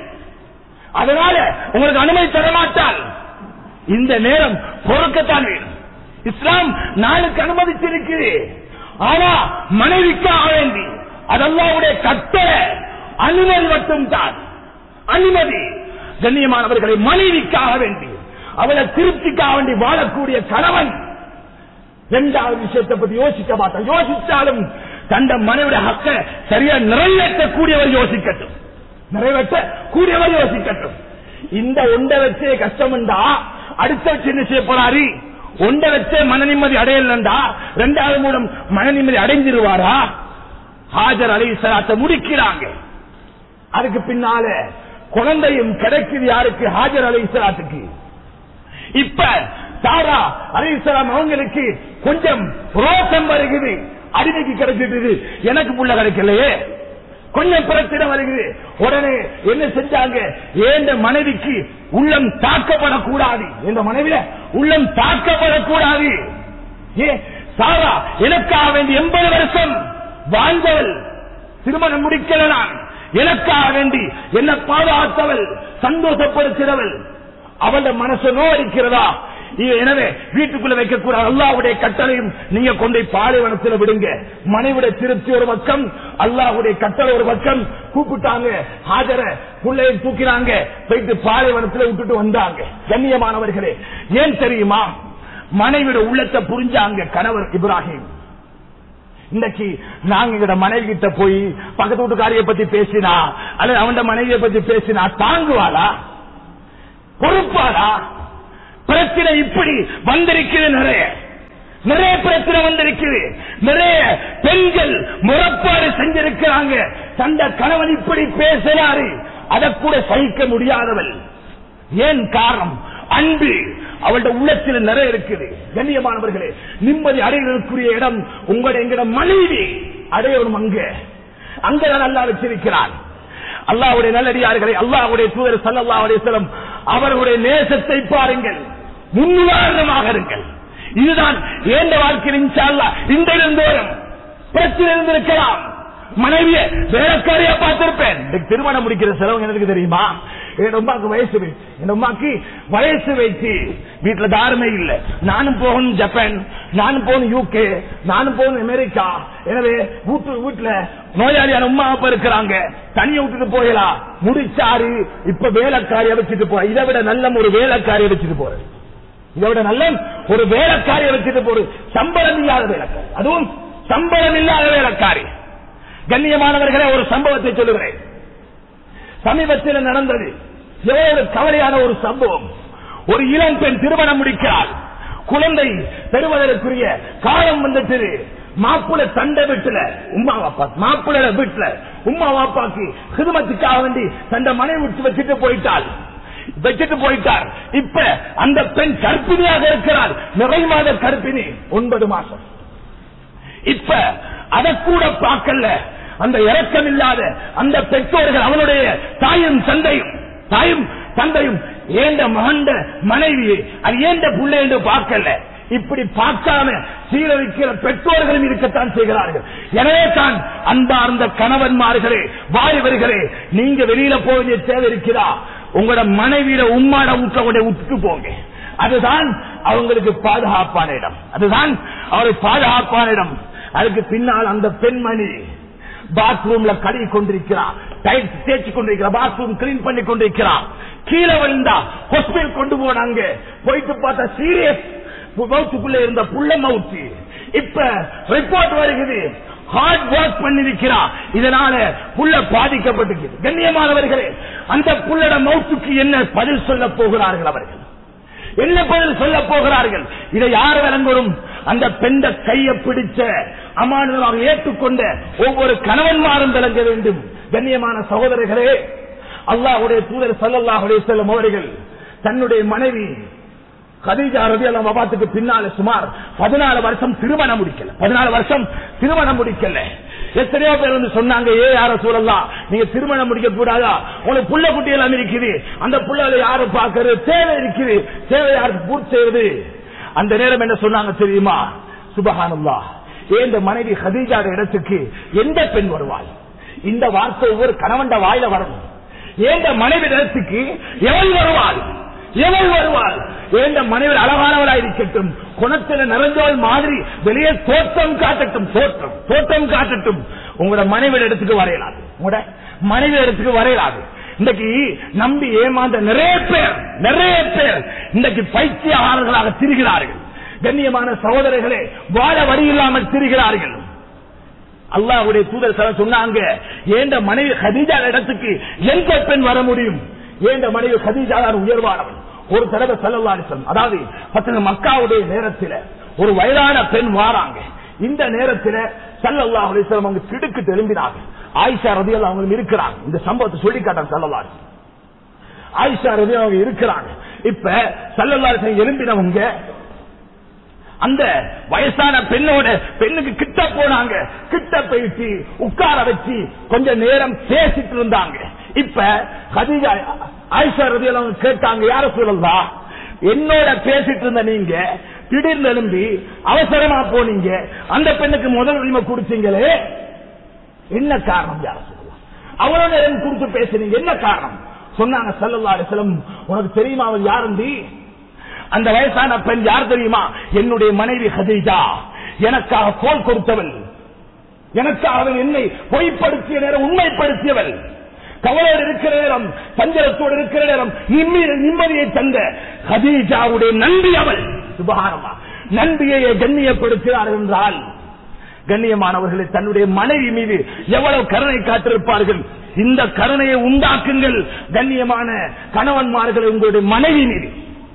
S2: அதனால உங்களுக்கு அனுமதி தர மாட்டால் இந்த நேரம் பொறுக்கத்தான் வேணும் இஸ்லாம் நாளுக்கு அனுமதிச்சிருக்கு ஆனா மனைவிக்காக வேண்டி அதெல்லாவுடைய கட்டளை அனுமதி மட்டும் தான் அனுமதி கண்ணியமானவர்களை மனைவிக்காக வேண்டி அவளை திருப்திக்காக வேண்டி வாழக்கூடிய கணவன் இரண்டாவது விஷயத்தை பத்தி யோசிக்க மாட்டான் யோசிச்சாலும் தந்த மனைவிட ஹக்க சரியா நிறைவேற்றக்கூடியவர் யோசிக்கட்டும் நிறைவேற்ற கூடியவர் யோசிக்கட்டும் இந்த ஒன்றை வச்சே கஷ்டம் என்றா அடுத்த வச்சு என்ன செய்ய போறாரு ஒன்றை வச்சே மன நிம்மதி அடையலண்டா ரெண்டாவது மூலம் மன நிம்மதி அடைஞ்சிருவாரா ஹாஜர் அலை சலாத்தை முடிக்கிறாங்க அதுக்கு பின்னால குழந்தையும் கிடைக்குது யாருக்கு ஹாஜர் அலை சலாத்துக்கு இப்ப சாரா அலிசலாம் அவங்களுக்கு கொஞ்சம் ரோசம் வருகிறது அடிமைக்கு கிடைச்சிட்டு எனக்கு புள்ள கிடைக்கலையே கொஞ்சம் பிரச்சனை வருகிறது உடனே என்ன செஞ்சாங்க ஏந்த மனைவிக்கு உள்ளம் தாக்கப்படக்கூடாது இந்த மனைவிய உள்ளம் தாக்கப்படக்கூடாது ஏ சாரா எனக்காக வேண்டி எண்பது வருஷம் வாழ்ந்தவள் திருமணம் முடிக்கல நான் எனக்காக வேண்டி என்ன பாதுகாத்தவள் சந்தோஷப்படுத்தினவள் அவள மனசு நோடிக்கிறதா எனவே வீட்டுக்குள்ள வைக்கக்கூடாது அல்லாவுடைய கட்டளையும் நீங்க கொண்டு பாலைவனத்தில் விடுங்க மனைவிட திருப்தி ஒரு பக்கம் அல்லாவுடைய கட்டளை ஒரு பக்கம் கூப்பிட்டாங்க ஹாஜர பிள்ளையை தூக்கினாங்க போயிட்டு பாலைவனத்தில் விட்டுட்டு வந்தாங்க கண்ணியமானவர்களே ஏன் தெரியுமா மனைவிட உள்ளத்தை புரிஞ்சாங்க கணவர் இப்ராஹிம் இன்னைக்கு நாங்க எங்கட மனைவி கிட்ட போய் பக்கத்து வீட்டுக்காரிய பத்தி பேசினா அல்லது அவன் மனைவியை பத்தி பேசினா தாங்குவாளா பொறுப்பாளா பிரச்சனை இப்படி வந்திருக்குது நிறைய நிறைய பிரச்சனை வந்திருக்குது நிறைய பெண்கள் முறப்பாடு செஞ்சிருக்கிறாங்க தந்த கணவன் இப்படி பேசுறாரு அதை கூட சகிக்க முடியாதவள் ஏன் காரணம் அன்பு அவளுடைய உள்ளத்தில் நிறைய இருக்குது கண்ணியமானவர்களே நிம்மதி அடைவதற்குரிய இடம் உங்களுடைய எங்கட மனைவி அடையணும் அங்க அங்கதான் நல்லா வச்சிருக்கிறார் அல்லாவுடைய நல்லடியார்களை அல்லாவுடைய தூதர் சல்லா அலிஸ்லம் அவர்களுடைய நேசத்தை பாருங்கள் முன்னுதாரணமாக இருங்கள் இதுதான் ஏந்த வாழ்க்கையில் இன்ஷால்லா இந்த இருந்தோறும் பிரச்சனை இருந்திருக்கலாம் மனைவிய வேலைக்காரியா பார்த்திருப்பேன் இன்னைக்கு திருமணம் முடிக்கிற செலவு எனக்கு தெரியுமா என் அம்மாக்கு வயசு வை- என் அம்மாக்கு வயசு வைத்து வீட்டுல தாருமே இல்ல நானும் போகணும் ஜப்பான் நானும் போகணும் யூகே நானும் போகணும் அமெரிக்கா எனவே வீட்டு வீட்டுல நோயாளியான உமா அப்பா இருக்கிறாங்க தனியை விட்டுட்டு போகலாம் முடிச்சாரு இப்ப வேலைக்காரியை வச்சுட்டு போ இதை விட நல்ல ஒரு வேலைக்காரியை வச்சுட்டு போறது இதை விட நல்ல ஒரு வேலைக்காரியை வச்சுட்டு போறது சம்பளம் இல்லாத வேலைக்காரி அதுவும் சம்பளம் இல்லாத வேலைக்காரி கண்ணியமானவர்களே ஒரு சம்பவத்தை சொல்லுகிறேன் சமீபத்தில் நடந்தது எவ்வளவு கவலையான ஒரு சம்பவம் ஒரு இளம் பெண் திருமணம் முடிக்கிறாள் குழந்தை பெறுவதற்குரிய காலம் வந்துட்டு மாப்பிள தண்டை வீட்டுல உமா வாப்பா மாப்பிள வீட்டுல உமா வாப்பாக்கு சிறுமத்துக்காக வேண்டி தந்த மனைவி விட்டு வச்சுட்டு போயிட்டாள் வச்சுட்டு போயிட்டார் இப்ப அந்த பெண் கர்ப்பிணியாக இருக்கிறார் நிறை மாத கர்ப்பிணி ஒன்பது மாசம் இப்ப அதை கூட பார்க்கல அந்த இரக்கம் இல்லாத அந்த பெற்றோர்கள் அவனுடைய தாயும் தந்தையும் தாயும் தந்தையும் ஏண்ட மகண்ட மனைவி அது ஏண்ட புள்ளை என்று பார்க்கல இப்படி பார்க்காம சீரழிக்கிற பெற்றோர்களும் இருக்கத்தான் செய்கிறார்கள் எனவே தான் அன்பார்ந்த கணவன்மார்களே வாலிபர்களே நீங்க வெளியில போக வேண்டிய தேவை இருக்கிறா உங்களோட மனைவியில உம்மாட வீட்டுல கொண்டு விட்டுட்டு போங்க அதுதான் அவங்களுக்கு பாதுகாப்பான இடம் அதுதான் அவருக்கு பாதுகாப்பான இடம் அதுக்கு பின்னால் அந்த பெண்மணி பாத்ரூம்ல கழுவி கொண்டிருக்கிறார் டைல்ஸ் தேய்ச்சி கொண்டிருக்கிறார் பாத்ரூம் கிளீன் பண்ணி கொண்டிருக்கிறார் கீழே விழுந்தா ஹாஸ்பிட்டல் கொண்டு போனாங்க போயிட்டு பார்த்தா சீரியஸ் மவுத்துக்குள்ள இருந்த புள்ள மவுத்து இப்ப ரிப்போர்ட் வருகிறது ஹார்ட் ஒர்க் பண்ணிருக்கிறா இதனால புள்ள பாதிக்கப்பட்டிருக்கு கண்ணியமானவர்களே அந்த புள்ளட மவுத்துக்கு என்ன பதில் சொல்ல போகிறார்கள் அவர்கள் என்ன பதில் சொல்ல போகிறார்கள் இதை யார் விளங்கணும் அந்த பெண்ட கையை பிடிச்ச அமானுதமாக ஏற்றுக்கொண்ட ஒவ்வொரு கணவன்மாரும் விளங்க வேண்டும் கண்ணியமான சகோதரர்களே அல்லாஹ்வுடைய தூதர் ஸல்லல்லாஹு அலைஹி வஸல்லம் அவர்கள் தன்னுடைய மனைவி கதீஜா ரதியல்லாஹு வபாத்துக்கு பின்னால சுமார் 14 வருஷம் திருமணம் முடிக்கல 14 வருஷம் திருமணம் முடிக்கல எத்தனையோ பேர் வந்து சொன்னாங்க ஏ யார சூழலாம் நீங்க திருமணம் முடிக்க கூடாதா உங்களுக்கு புள்ள குட்டி எல்லாம் இருக்குது அந்த புள்ள யாரு பாக்குறது தேவை இருக்குது தேவை யாருக்கு பூர்த்தி செய்யறது அந்த நேரம் என்ன சொன்னாங்க தெரியுமா சுபஹானல்லா ஏன் இந்த மனைவி ஹதீஜா இடத்துக்கு எந்த பெண் வருவாள் இந்த வார்த்தை ஒவ்வொரு கணவன் வாயில வரணும் ஏந்த மனைவி இடத்துக்கு எவள் வருவாள் எவள் வருவாள் ஏந்த மனைவி அழகானவளா இருக்கட்டும் குணத்துல நிறைஞ்சவள் மாதிரி வெளியே தோற்றம் காட்டட்டும் தோற்றம் தோற்றம் காட்டட்டும் உங்களோட மனைவி இடத்துக்கு வரையலாது உங்களோட மனைவி இடத்துக்கு வரையலாது இன்றைக்கு நம்பி ஏமாந்த நிறைய பேர் நிறைய பேர் இன்றைக்கு பைத்தியகாரர்களாக திரிகிறார்கள் கண்ணியமான சகோதரர்களே வாழ வழி இல்லாமல் திரிகிறார்கள் அல்லாஹ்வுடைய தூதர் சில சொன்னாங்க ஏண்ட மனைவி ஹதீஜா இடத்துக்கு எந்த பெண் வர முடியும் ஏண்ட மனைவி ஹதீஜா தான் உயர்வானவன் ஒரு தடவை செல்லலாம் அதாவது பத்து மக்காவுடைய நேரத்தில் ஒரு வயதான பெண் வாராங்க இந்த நேரத்தில் சல்லல்லா அலிஸ்லாம் அவங்க திடுக்கு திரும்பினாங்க ஆயிஷா ரதியல் அவங்க இருக்கிறாங்க இந்த சம்பவத்தை சொல்லி காட்டாங்க சல்லல்லா ஆயிஷா ரதி அவங்க இருக்கிறாங்க இப்ப சல்லல்லா எழும்பினவங்க அந்த வயசான பெண்ணோட பெண்ணுக்கு கிட்ட போனாங்க கிட்ட போயிட்டு உட்கார வச்சு கொஞ்ச நேரம் பேசிட்டு இருந்தாங்க இப்ப கதிஜா ஆயிஷா ரதியல் அவங்க கேட்டாங்க யார சொல்லலா என்னோட பேசிட்டு இருந்த நீங்க திடீர்னு எழும்பி அவசரமா போனீங்க அந்த பெண்ணுக்கு முதல் உரிமை கொடுத்தீங்களே என்ன காரணம் யார சொல்லலாம் அவரோட நேரம் கொடுத்து பேசுனீங்க என்ன காரணம் சொன்னாங்க சல்லல்லா அலிஸ்லம் உனக்கு தெரியுமா அவள் யாருந்தி அந்த வயசான பெண் யார் தெரியுமா என்னுடைய மனைவி ஹதீஜா எனக்காக கோல் கொடுத்தவள் எனக்காக அவள் என்னை பொய்ப்படுத்திய நேரம் உண்மைப்படுத்தியவள் கவலையோடு இருக்கிற நேரம் சஞ்சலத்தோடு இருக்கிற நேரம் நிம்மதி நிம்மதியை தந்த ஹதீஜாவுடைய நன்றி அவள் சுபகாரமா நன்றியை கண்ணியப்படுத்தினார் என்றால் கண்ணியமானவர்களை தன்னுடைய மனைவி மீது எவ்வளவு கருணை காட்டிருப்பார்கள் இந்த கருணையை உண்டாக்குங்கள் கண்ணியமான கணவன்மார்களை உங்களுடைய மனைவி மீது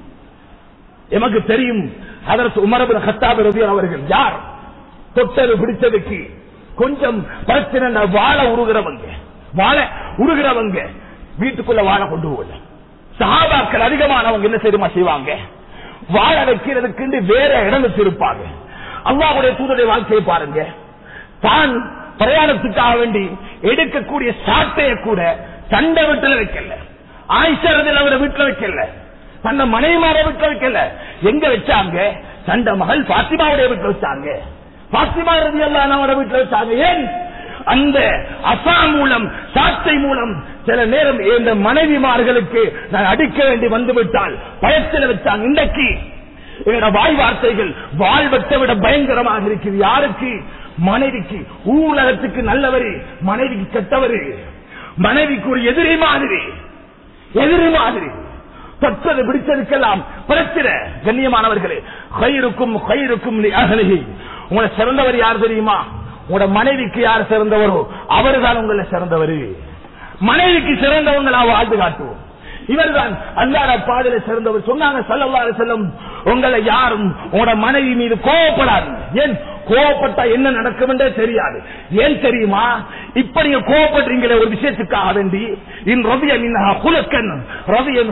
S2: எமக்கு தெரியும் அதற்கு உமரபின் ஹத்தாபு ரவி அவர்கள் யார் தொட்டது பிடிச்சதுக்கு கொஞ்சம் பிரச்சனை வாழ உருகிறவங்க வாழ உருகிறவங்க வீட்டுக்குள்ள வாழ கொண்டு போகல சகாபாக்கள் அதிகமானவங்க என்ன செய்யுமா செய்வாங்க வாழ வைக்கிறதுக்கு வேற இடம் வச்சிருப்பாங்க அல்லாவுடைய தூதருடைய வாழ்க்கையை பாருங்க தான் பிரயாணத்துக்காக வேண்டி எடுக்கக்கூடிய சாட்டைய கூட சண்டை வீட்டுல வைக்கல ஆயிஷரதில் அவரை வீட்டுல வைக்கல தன்னை மனைவிமார வீட்டுல வைக்கல எங்க வச்சாங்க தண்ட மகள் பாத்திமாவுடைய வீட்டுல வச்சாங்க பாத்திமா ரதி அல்லானோட வீட்டுல வச்சாங்க ஏன் அந்த அசா மூலம் சாட்டை மூலம் சில நேரம் இந்த மனைவிமார்களுக்கு நான் அடிக்க வேண்டி வந்துவிட்டால் பயத்தில் வச்சாங்க இன்றைக்கு என்னோட வாய் வார்த்தைகள் வாழ்வத்தை விட பயங்கரமாக இருக்குது யாருக்கு மனைவிக்கு ஊலகத்துக்கு நல்லவரு மனைவிக்கு கெட்டவரு மனைவிக்கு ஒரு எதிரி மாதிரி எதிரி மாதிரி தொட்டது பிடிச்சதுக்கெல்லாம் பிரச்சனை கண்ணியமானவர்களே கயிறுக்கும் கயிறுக்கும் அகலகி உங்களை சிறந்தவர் யார் தெரியுமா உங்களோட மனைவிக்கு யார் சிறந்தவரோ அவர்தான் உங்களை சிறந்தவர் மனைவிக்கு சிறந்தவங்களா வாழ்ந்து காட்டுவோம் இவர்தான் அல்லாத பாடல சிறந்தவர் சொன்னாங்க சல்லல்லாஹு செல்லும் உங்களை யாரும் உங்களோட மனைவி மீது கோவப்படாது ஏன் கோவப்பட்டா என்ன நடக்கும் என்றே தெரியாது ஏன் தெரியுமா இப்ப நீங்க கோவப்படுறீங்களே ஒரு விஷயத்துக்காக வேண்டி இன் ரவிய மின்ஹா குலக்கன் ரவியன்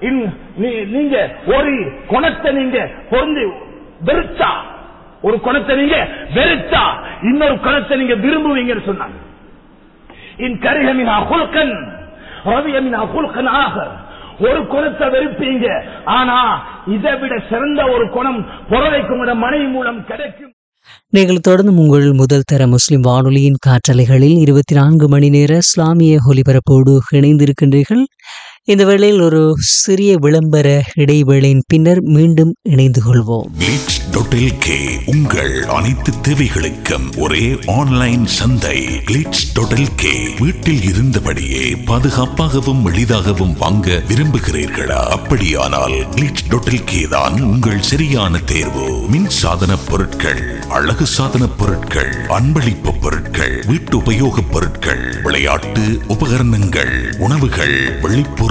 S2: நீங்க ஒரு குணத்தை நீங்க பொருந்து வெறுத்தா ஒரு குணத்தை நீங்க வெறுத்தா இன்னொரு குணத்தை நீங்க விரும்புவீங்கன்னு சொன்னாங்க இன் கரிகமினா குல்கன் ரவியமினா குல்கன் ஆக ஒரு குணத்தை வெறுப்பீங்க ஆனா இதை விட சிறந்த ஒரு குணம் புறவைக்கும் மனைவி மூலம் கிடைக்கும்
S1: நீங்கள் தொடர்ந்து உங்கள் முதல் தர முஸ்லிம் வானொலியின் காற்றலைகளில் இருபத்தி நான்கு மணி நேர இஸ்லாமிய ஒலிபரப்போடு இணைந்திருக்கின்றீர்கள் இந்த வேளையில் ஒரு சிறிய விளம்பர இடைவேளையின் பின்னர் மீண்டும் இணைந்து கொள்வோம்
S3: கிளிட்ஸ்.lk உங்கள் அனைத்து தேவைகளுக்கும் ஒரே ஆன்லைன் சந்தை கிளிட்ஸ்.lk வீட்டில் இருந்தபடியே பாதுகாப்பாகவும் எளிதாகவும் வாங்க விரும்புகிறீர்களா அப்படியானால் கிளிட்ஸ்.lk தான் உங்கள் சரியான தேர்வு மின் சாதன பொருட்கள் அழகு சாதன பொருட்கள் அன்பளிப்பு பொருட்கள் வீட்டு உபயோக பொருட்கள் விளையாட்டு உபகரணங்கள் உணவுகள் வெளிப்புற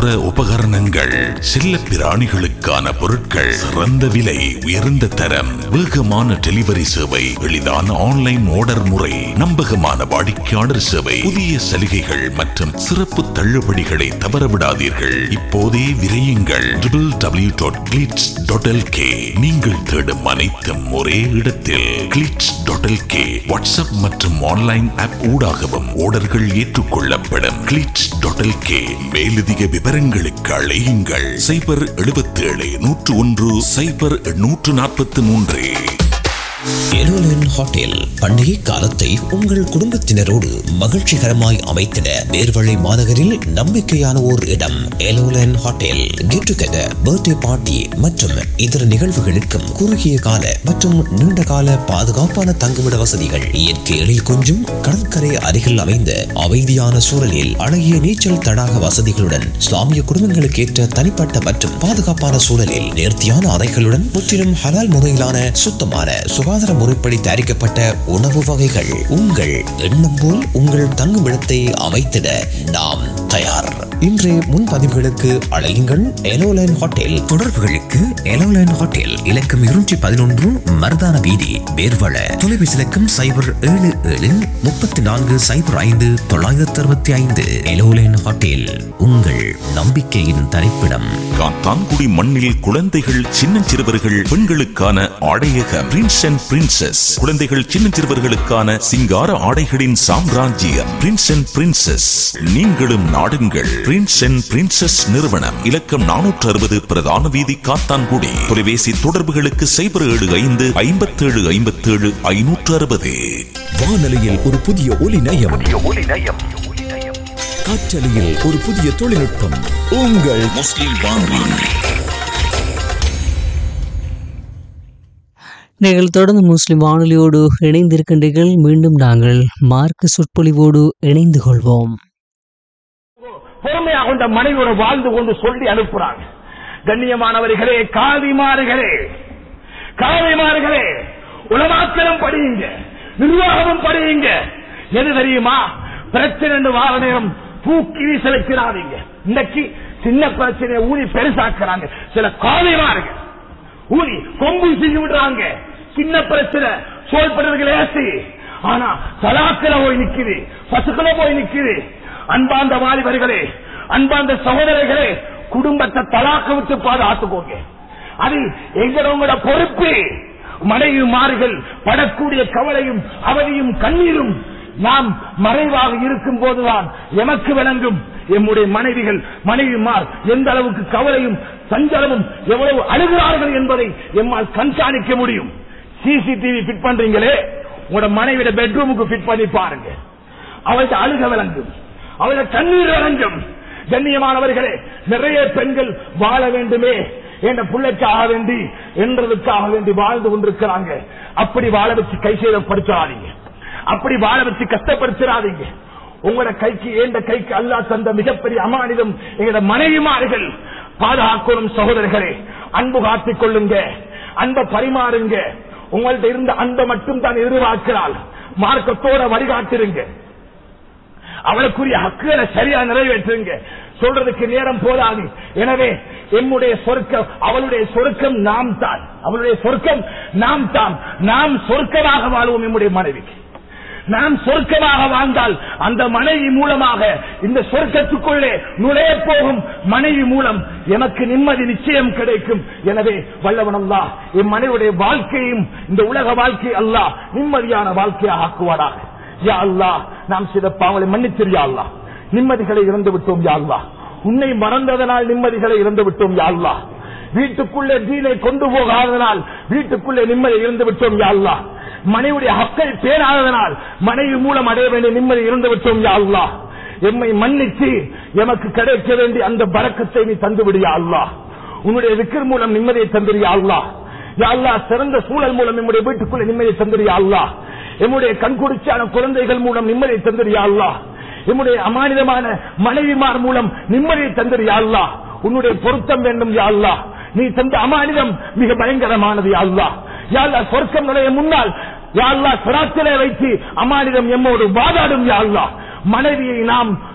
S3: தோட்டப்புற உபகரணங்கள் செல்ல பிராணிகளுக்கான பொருட்கள் சிறந்த விலை உயர்ந்த தரம் வேகமான டெலிவரி சேவை எளிதான ஆன்லைன் ஆர்டர் முறை நம்பகமான வாடிக்கையாளர் சேவை புதிய சலுகைகள் மற்றும் சிறப்பு தள்ளுபடிகளை தவறவிடாதீர்கள் இப்போதே விரையுங்கள் டபிள்யூ டாட் கிளிட்ஸ் டாட் நீங்கள் தேடும் அனைத்தும் ஒரே இடத்தில் கிளிட்ஸ் டாட் வாட்ஸ்அப் மற்றும் ஆன்லைன் ஆப் ஊடாகவும் ஆர்டர்கள் ஏற்றுக்கொள்ளப்படும் கிளிட்ஸ் டாட் மேலதிக விவரங்களுக்கு அழையுங்கள் சைபர் எழுபத்தேழு நூற்று ஒன்று சைபர் நூற்று நாற்பத்தி மூன்று
S4: எரோலன் ஹோட்டல் பண்டிகை காலத்தை உங்கள் குடும்பத்தினரோடு மகிழ்ச்சிகரமாய் அமைத்திட நேர்வழி மாநகரில் நம்பிக்கையான ஓர் இடம் எலோலன் hotel get together birthday party மற்றும் இதர நிகழ்வுகளுக்கும் குறுகிய கால மற்றும் நீண்ட கால பாதுகாப்பான தங்குமிட வசதிகள் இயற்கை எழில் கொஞ்சும் கடற்கரை அருகில் அமைந்த அமைதியான சூழலில் அழகிய நீச்சல் தடாக வசதிகளுடன் இஸ்லாமிய குடும்பங்களுக்கு ஏற்ற தனிப்பட்ட மற்றும் பாதுகாப்பான சூழலில் நேர்த்தியான அறைகளுடன் முற்றிலும் ஹலால் முறையிலான சுத்தமான சுகாதார முறைப்படி தயாரிக்கப்பட்ட உணவு வகைகள் உங்கள் எண்ணம் போல் உங்கள் தங்குமிடத்தை அமைத்திட நாம் தயார் இன்றைய முன்பதிவுகளுக்கு அழையுங்கள் எலோலைன் ஹோட்டல் தொடர்புகளுக்கு எலோலைன் ஹோட்டல் இலக்கம் இருநூற்றி பதினொன்று மருதான வீதி வேர்வள தொலைபேசி இலக்கம் சைபர் ஏழு ஏழு முப்பத்தி நான்கு சைபர் ஐந்து தொள்ளாயிரத்தி அறுபத்தி ஐந்து எலோலைன் ஹோட்டல் உங்கள் நம்பிக்கையின் தரிப்பிடம்
S3: காத்தான்குடி மண்ணில் குழந்தைகள் சின்னஞ்சிறுவர்கள் பெண்களுக்கான ஆடையக பிரின்ஸ் அண்ட் பிரின்சஸ் குழந்தைகள் சின்னஞ்சிறுவர்களுக்கான சிங்கார ஆடைகளின் சாம்ராஜ்யம் பிரின்ஸ் அண்ட் பிரின்சஸ் நீங்களும் நாடுங்கள் பிரின்ஸ் அண்ட் பிரின்சஸ் நிறுவனம் இலக்கம் நானூற்று அறுபது பிரதான வீதி காத்தான்குடி தொலைபேசி தொடர்புகளுக்கு சைபர் ஏழு ஐந்து ஐம்பத்தேழு ஐம்பத்தேழு ஐநூற்று அறுபது
S5: வானொலியில் ஒரு புதிய ஒலி நயம் காற்றலையில் ஒரு புதிய தொழில்நுட்பம் உங்கள்
S3: முஸ்லிம் வானொலி
S1: நீங்கள் தொடர்ந்து முஸ்லிம் வானொலியோடு இணைந்திருக்கின்றீர்கள் மீண்டும் நாங்கள் மார்க்க சொற்பொழிவோடு இணைந்து கொள்வோம்
S2: பொறுமையா கொண்ட மனைவியோட வாழ்ந்து கொண்டு சொல்லி அனுப்புறாங்க கண்ணியமானவர்களே காதிமார்களே காதிமார்களே உலமாக்களும் படியுங்க நிர்வாகமும் படியுங்க எது தெரியுமா பிரச்சனை வார நேரம் தூக்கி வீசலுக்கிறாதீங்க இன்னைக்கு சின்ன பிரச்சனையை ஊதி பெருசாக்குறாங்க சில காதிமார்கள் ஊதி கொம்பு செஞ்சு விடுறாங்க சின்ன பிரச்சனை சோழ்படுறதுக்கு லேசி ஆனா தலாக்கில போய் நிக்குது பசுக்கள போய் நிக்குது அன்பாந்த வாலிபர்களே அன்பாந்த சகோதரர்களே குடும்பத்தை தலாக்க விட்டு பாதுகாத்துக்கோங்க அது எங்களோட பொறுப்பு மனைவி மாறுகள் படக்கூடிய கவலையும் அவதியும் கண்ணீரும் நாம் மறைவாக இருக்கும் போதுதான் எமக்கு விளங்கும் எம்முடைய மனைவிகள் மனைவிமார் எந்த அளவுக்கு கவலையும் சஞ்சலமும் எவ்வளவு அழுகிறார்கள் என்பதை எம்மால் கண்காணிக்க முடியும் சிசிடிவி ஃபிட் பண்றீங்களே உங்களோட மனைவியோட பெட்ரூமுக்கு ஃபிட் பண்ணி பாருங்க அவளுக்கு அழுக விளங்கும் அவளோட கண்ணீர் விளங்கும் கண்ணியமானவர்களே நிறைய பெண்கள் வாழ வேண்டுமே என்ற பிள்ளைக்காக வேண்டி என்றதுக்காக வேண்டி வாழ்ந்து கொண்டிருக்கிறாங்க அப்படி வாழ வச்சு கை சேதப்படுத்தாதீங்க அப்படி வாழ வச்சு கஷ்டப்படுத்திடாதீங்க உங்களோட கைக்கு ஏண்ட கைக்கு அல்லா தந்த மிகப்பெரிய அமானிதம் எங்களோட மனைவிமார்கள் பாதுகாக்கணும் சகோதரர்களே அன்பு காத்துக் கொள்ளுங்க அன்பை பரிமாறுங்க உங்கள்ட்ட இருந்த அன்பை மட்டும் தான் எதிர்பார்க்கிறாள் மார்க்கத்தோட வழிகாட்டிருங்க அவளுக்குரிய ஹக்குகளை சரியா நிறைவேற்றுங்க சொல்றதுக்கு நேரம் போதாது எனவே எம்முடைய சொர்க்கம் அவளுடைய சொர்க்கம் நாம் தான் அவளுடைய சொர்க்கம் நாம் தான் நாம் சொர்க்கமாக வாழ்வோம் எம்முடைய மனைவிக்கு நாம் சொர்க்கமாக வாழ்ந்தால் அந்த மனைவி மூலமாக இந்த சொர்க்கத்துக்குள்ளே நுழைய போகும் மனைவி மூலம் எனக்கு நிம்மதி நிச்சயம் கிடைக்கும் எனவே வல்லவன் அல்லா என் மனைவியுடைய வாழ்க்கையும் இந்த உலக வாழ்க்கை அல்லா நிம்மதியான வாழ்க்கையாக ஆக்குவாடாக யா அல்லா நாம் சில பாவங்களை மன்னிச்சிரு யா அல்லா நிம்மதிகளை இறந்து விட்டோம் யா அல்லா உன்னை மறந்ததனால் நிம்மதிகளை இறந்து விட்டோம் யா அல்லா வீட்டுக்குள்ளே தீனை கொண்டு போகாததனால் வீட்டுக்குள்ளே நிம்மதி இறந்து விட்டோம் யா அல்லா மனைவியுடைய ஹக்கை பேராததனால் மனைவி மூலம் அடைய வேண்டிய நிம்மதி இறந்து விட்டோம் யா அல்லா எம்மை மன்னிச்சு எமக்கு கிடைக்க வேண்டிய அந்த பறக்கத்தை நீ தந்து விடியா அல்லா உன்னுடைய விக்கிர் மூலம் நிம்மதியை தந்திரியா அல்லா யா அல்லா சிறந்த சூழல் மூலம் நம்முடைய வீட்டுக்குள்ள நிம்மதியை தந்திரியா அல்லா எம்முடைய கண்குடிச்சான குழந்தைகள் மூலம் நிம்மதியை தந்திரியா அல்லா எம்முடைய அமானிதமான மனைவிமார் மூலம் நிம்மதியை தந்திரியா அல்லா உன்னுடைய பொருத்தம் வேண்டும் யா அல்லா நீ தந்த அமானிதம் மிக பயங்கரமானது யா அல்லா யா அல்லா சொர்க்கம் நுழைய முன்னால் யா அல்லா சிராத்திலே வைத்து அமானிதம் எம்மோடு வாதாடும் யா அல்லா மனைவியை நாம்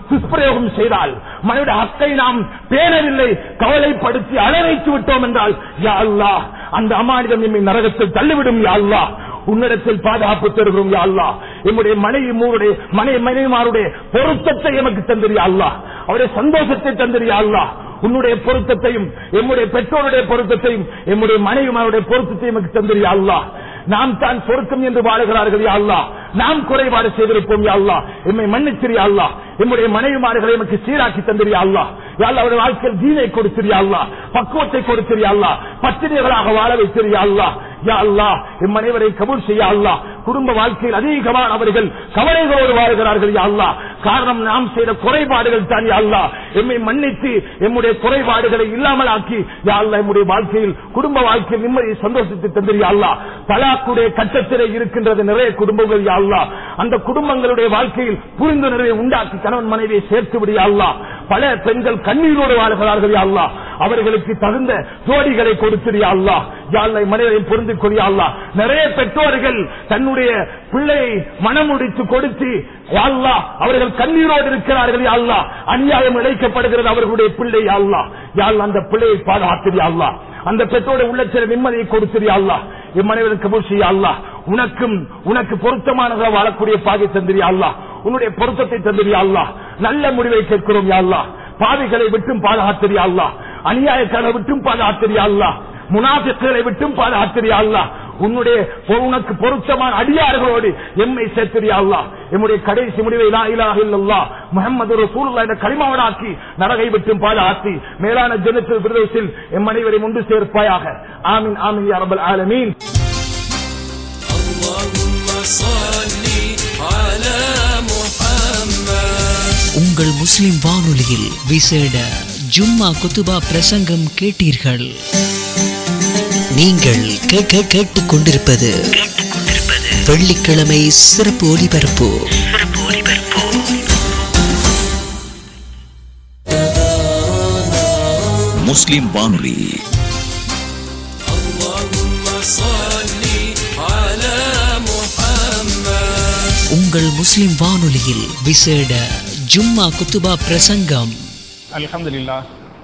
S2: துஷ்பிரயோகம் செய்தால் மனித ஹக்கை நாம் பேணவில்லை கவலைப்படுத்தி அழவைத்து விட்டோம் என்றால் யா அல்லாஹ் அந்த அமானிதம் நம்மை நரகத்தில் தள்ளிவிடும் யா அல்லாஹ் உன்னிடத்தில் பாதுகாப்பு தருகிறோம் யா அல்லாஹ் எம்முடைய மனைவி மூருடைய மனைவி மனைவிமாருடைய பொருத்தத்தை எமக்கு தந்திரியா அல்லாஹ் அவருடைய சந்தோஷத்தை தந்திரியா அல்லாஹ் உன்னுடைய பொருத்தத்தையும் எம்முடைய பெற்றோருடைய பொருத்தத்தையும் எம்முடைய மனைவிமாருடைய பொருத்தத்தையும் எமக்கு தந்திரியா அல்லாஹ் நாம் தான் சொருக்கம் என்று வாழுகிறார்கள் யா அல்லாஹ் நாம் குறைபாடு செய்திருப்போம் யா அல்லாஹ் எம்மை மன்னிச்சிரியா அல்லாஹ் எம்முடைய மனைவிமார்களை எமக்கு சீராக்கி தந்திரியா அல்லாஹ் யா அல்லாஹ் அவருடைய வாழ்க்கையில் தீனை கொடுத்திரியா அல்லாஹ் பக்குவத்தை கொடுத்திரியா அல்லாஹ் பத்திரிகளாக வாழ வைத்திரியா அல்லாஹ் யா அல்லாஹ் எம் அனைவரை கபூல் செய்ய அல்லாஹ் குடும்ப வாழ்க்கையில் அதிகமான அவர்கள் கவலைகளோடு வாழ்கிறார்கள் யா அல்லாஹ் காரணம் நாம் செய்த குறைபாடுகள் தான் யா அல்லாஹ் எம்மை மன்னித்து எம்முடைய குறைபாடுகளை இல்லாமல் ஆக்கி யா அல்லாஹ் எம்முடைய வாழ்க்கையில் குடும்ப வாழ்க்கையில் நிம்மதி சந்தோஷத்தை தந்திரியா அல்லாஹ் தலாக்குடைய கட்டத்திலே இருக்கின்றது நிறைய குடும்பங்கள் யா அல்லாஹ் அந்த குடும்பங்களுடைய வாழ்க்கையில் புரிந்துணர்வை உண்டாக்கி கணவன் மனைவியை சேர்த்து விடியா அல்லாஹ் பல பெண்கள் கண்ணீரோடு வாழ்கிறார்கள் யா அல்லாஹ் அவர்களுக்கு தகுந்த ஜோடிகளை கொடுத்திரியா அல்லாஹ் யா அல்லாஹ் மனைவியை புரிந்து கொள்ளியா அல்லாஹ் நிறைய பெற்றோர்கள் தன்னுடைய பிள்ளையை மனமுடித்து கொடுத்து யா அல்லாஹ் அவர்கள் கண்ணீரோடு இருக்கிறார்கள் யா அல்லாஹ் அநியாயம் இழைக்கப்படுகிறது அவர்களுடைய பிள்ளை யா அல்லாஹ் யா அல்லாஹ் அந்த பிள்ளையை பாதுகாத்திரியா அல்லாஹ் அந்த பெற்றோட உள்ளத்தில் நிம்மதியை கொடுத்திரியா அல்லாஹ் என் மனைவருக்கு கபூல் செய்ய அல்லாஹ் உனக்கும் உனக்கு பொருத்தமானதாக வாழக்கூடிய பாகை தந்திரியா அல்லாஹ் உன்னுடைய பொருத்தத்தை தந்திரியா அல்லாஹ் நல்ல முடிவை கேட்கிறோம் யா அல்லாஹ் பாவிகளை விட்டும் பாதுகாத்திரியா அல்லாஹ் அநியாயக்காரரை விட்டும் பாதுகாத்திரியா அல்லாஹ் முனாபிக்களை விட்டும் பாதுகாத்திரியா அல்லாஹ் உன்னுடைய பொ- உனக்கு பொருத்தமான அடியார்களோடு எம்மை சேர்த்திரியா அல்லாஹ் எம்முடைய கடைசி முடிவை லா இலாஹ இல்லல்லாஹ் முஹம்மது ரசூலுல்லாஹ் என்ற கலிமாவனாக்கி நரகை விட்டும் பாதுகாத்தி மேலான ஜன்னத்துல் பிரதேசில் எம் அனைவரை முண்டு சேர்ப்பாயாக ஆமீன் ஆமீன் யா ரப்பல் ஆலமீன்
S6: اللهم صل على محمد
S1: உங்கள் முஸ்லிம் வானொலியில் விசேட ஜும்மா குத்துபா பிரசங்கம் கேட்டீர்கள் நீங்கள் கேட்க கேட்டுக் கொண்டிருப்பது வெள்ளிக்கிழமை சிறப்பு ஒலிபரப்பு
S5: முஸ்லிம் வானொலி
S6: اللهم صل على محمد
S1: உங்கள் முஸ்லிம் வானொலியில் விசேட ஜும்மா குத்துபா பிரசங்கம்
S7: الحمد لله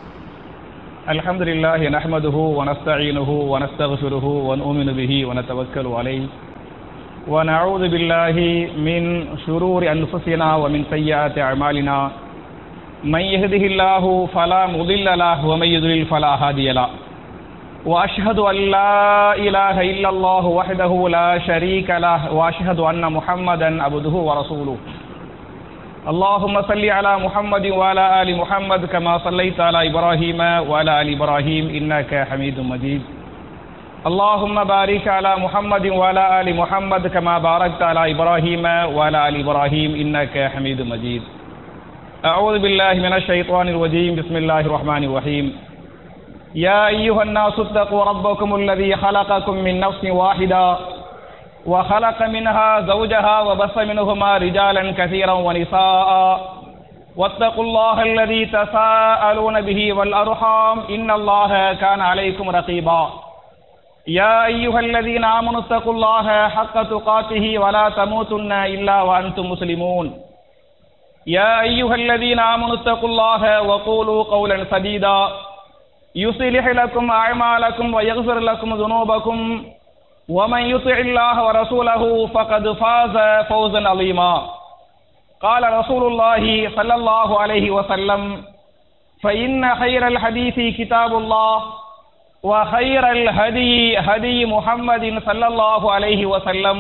S7: الحمد لله نحمده ونستعينه ونستغفره ونؤمن به ونتوكل عليه ونعوذ بالله من شرور أنفسنا ومن سيئات أعمالنا من يهده الله فلا مضل له ومن يضلل فلا هادي له وأشهد أن لا إله إلا الله وحده لا شريك له وأشهد أن محمدا عبده ورسوله اللهم صل على محمد وعلى آل محمد كما صليت على إبراهيم وعلى آل إبراهيم إنك حميد مجيد اللهم بارك على محمد وعلى آل محمد كما باركت على إبراهيم وعلى آل إبراهيم إنك حميد مجيد أعوذ بالله من الشيطان الرجيم بسم الله الرحمن الرحيم يا أيها الناس اتقوا ربكم الذي خلقكم من نفس واحدة وخلق منها زوجها وبث منهما رجالا كثيرا ونساء واتقوا الله الذي تساءلون به والأرحام إن الله كان عليكم رقيبا يا أيها الذين آمنوا اتقوا الله حق تقاته ولا تموتن إلا وأنتم مسلمون يا أيها الذين آمنوا اتقوا الله وقولوا قولا سديدا يصلح لكم أعمالكم ويغفر لكم ذنوبكم ومن يطع الله ورسوله فقد فاز فوزا عظيما قال رسول الله صلى الله عليه وسلم فإن خير الحديث كتاب الله وخير الهدي هدي محمد صلى الله عليه وسلم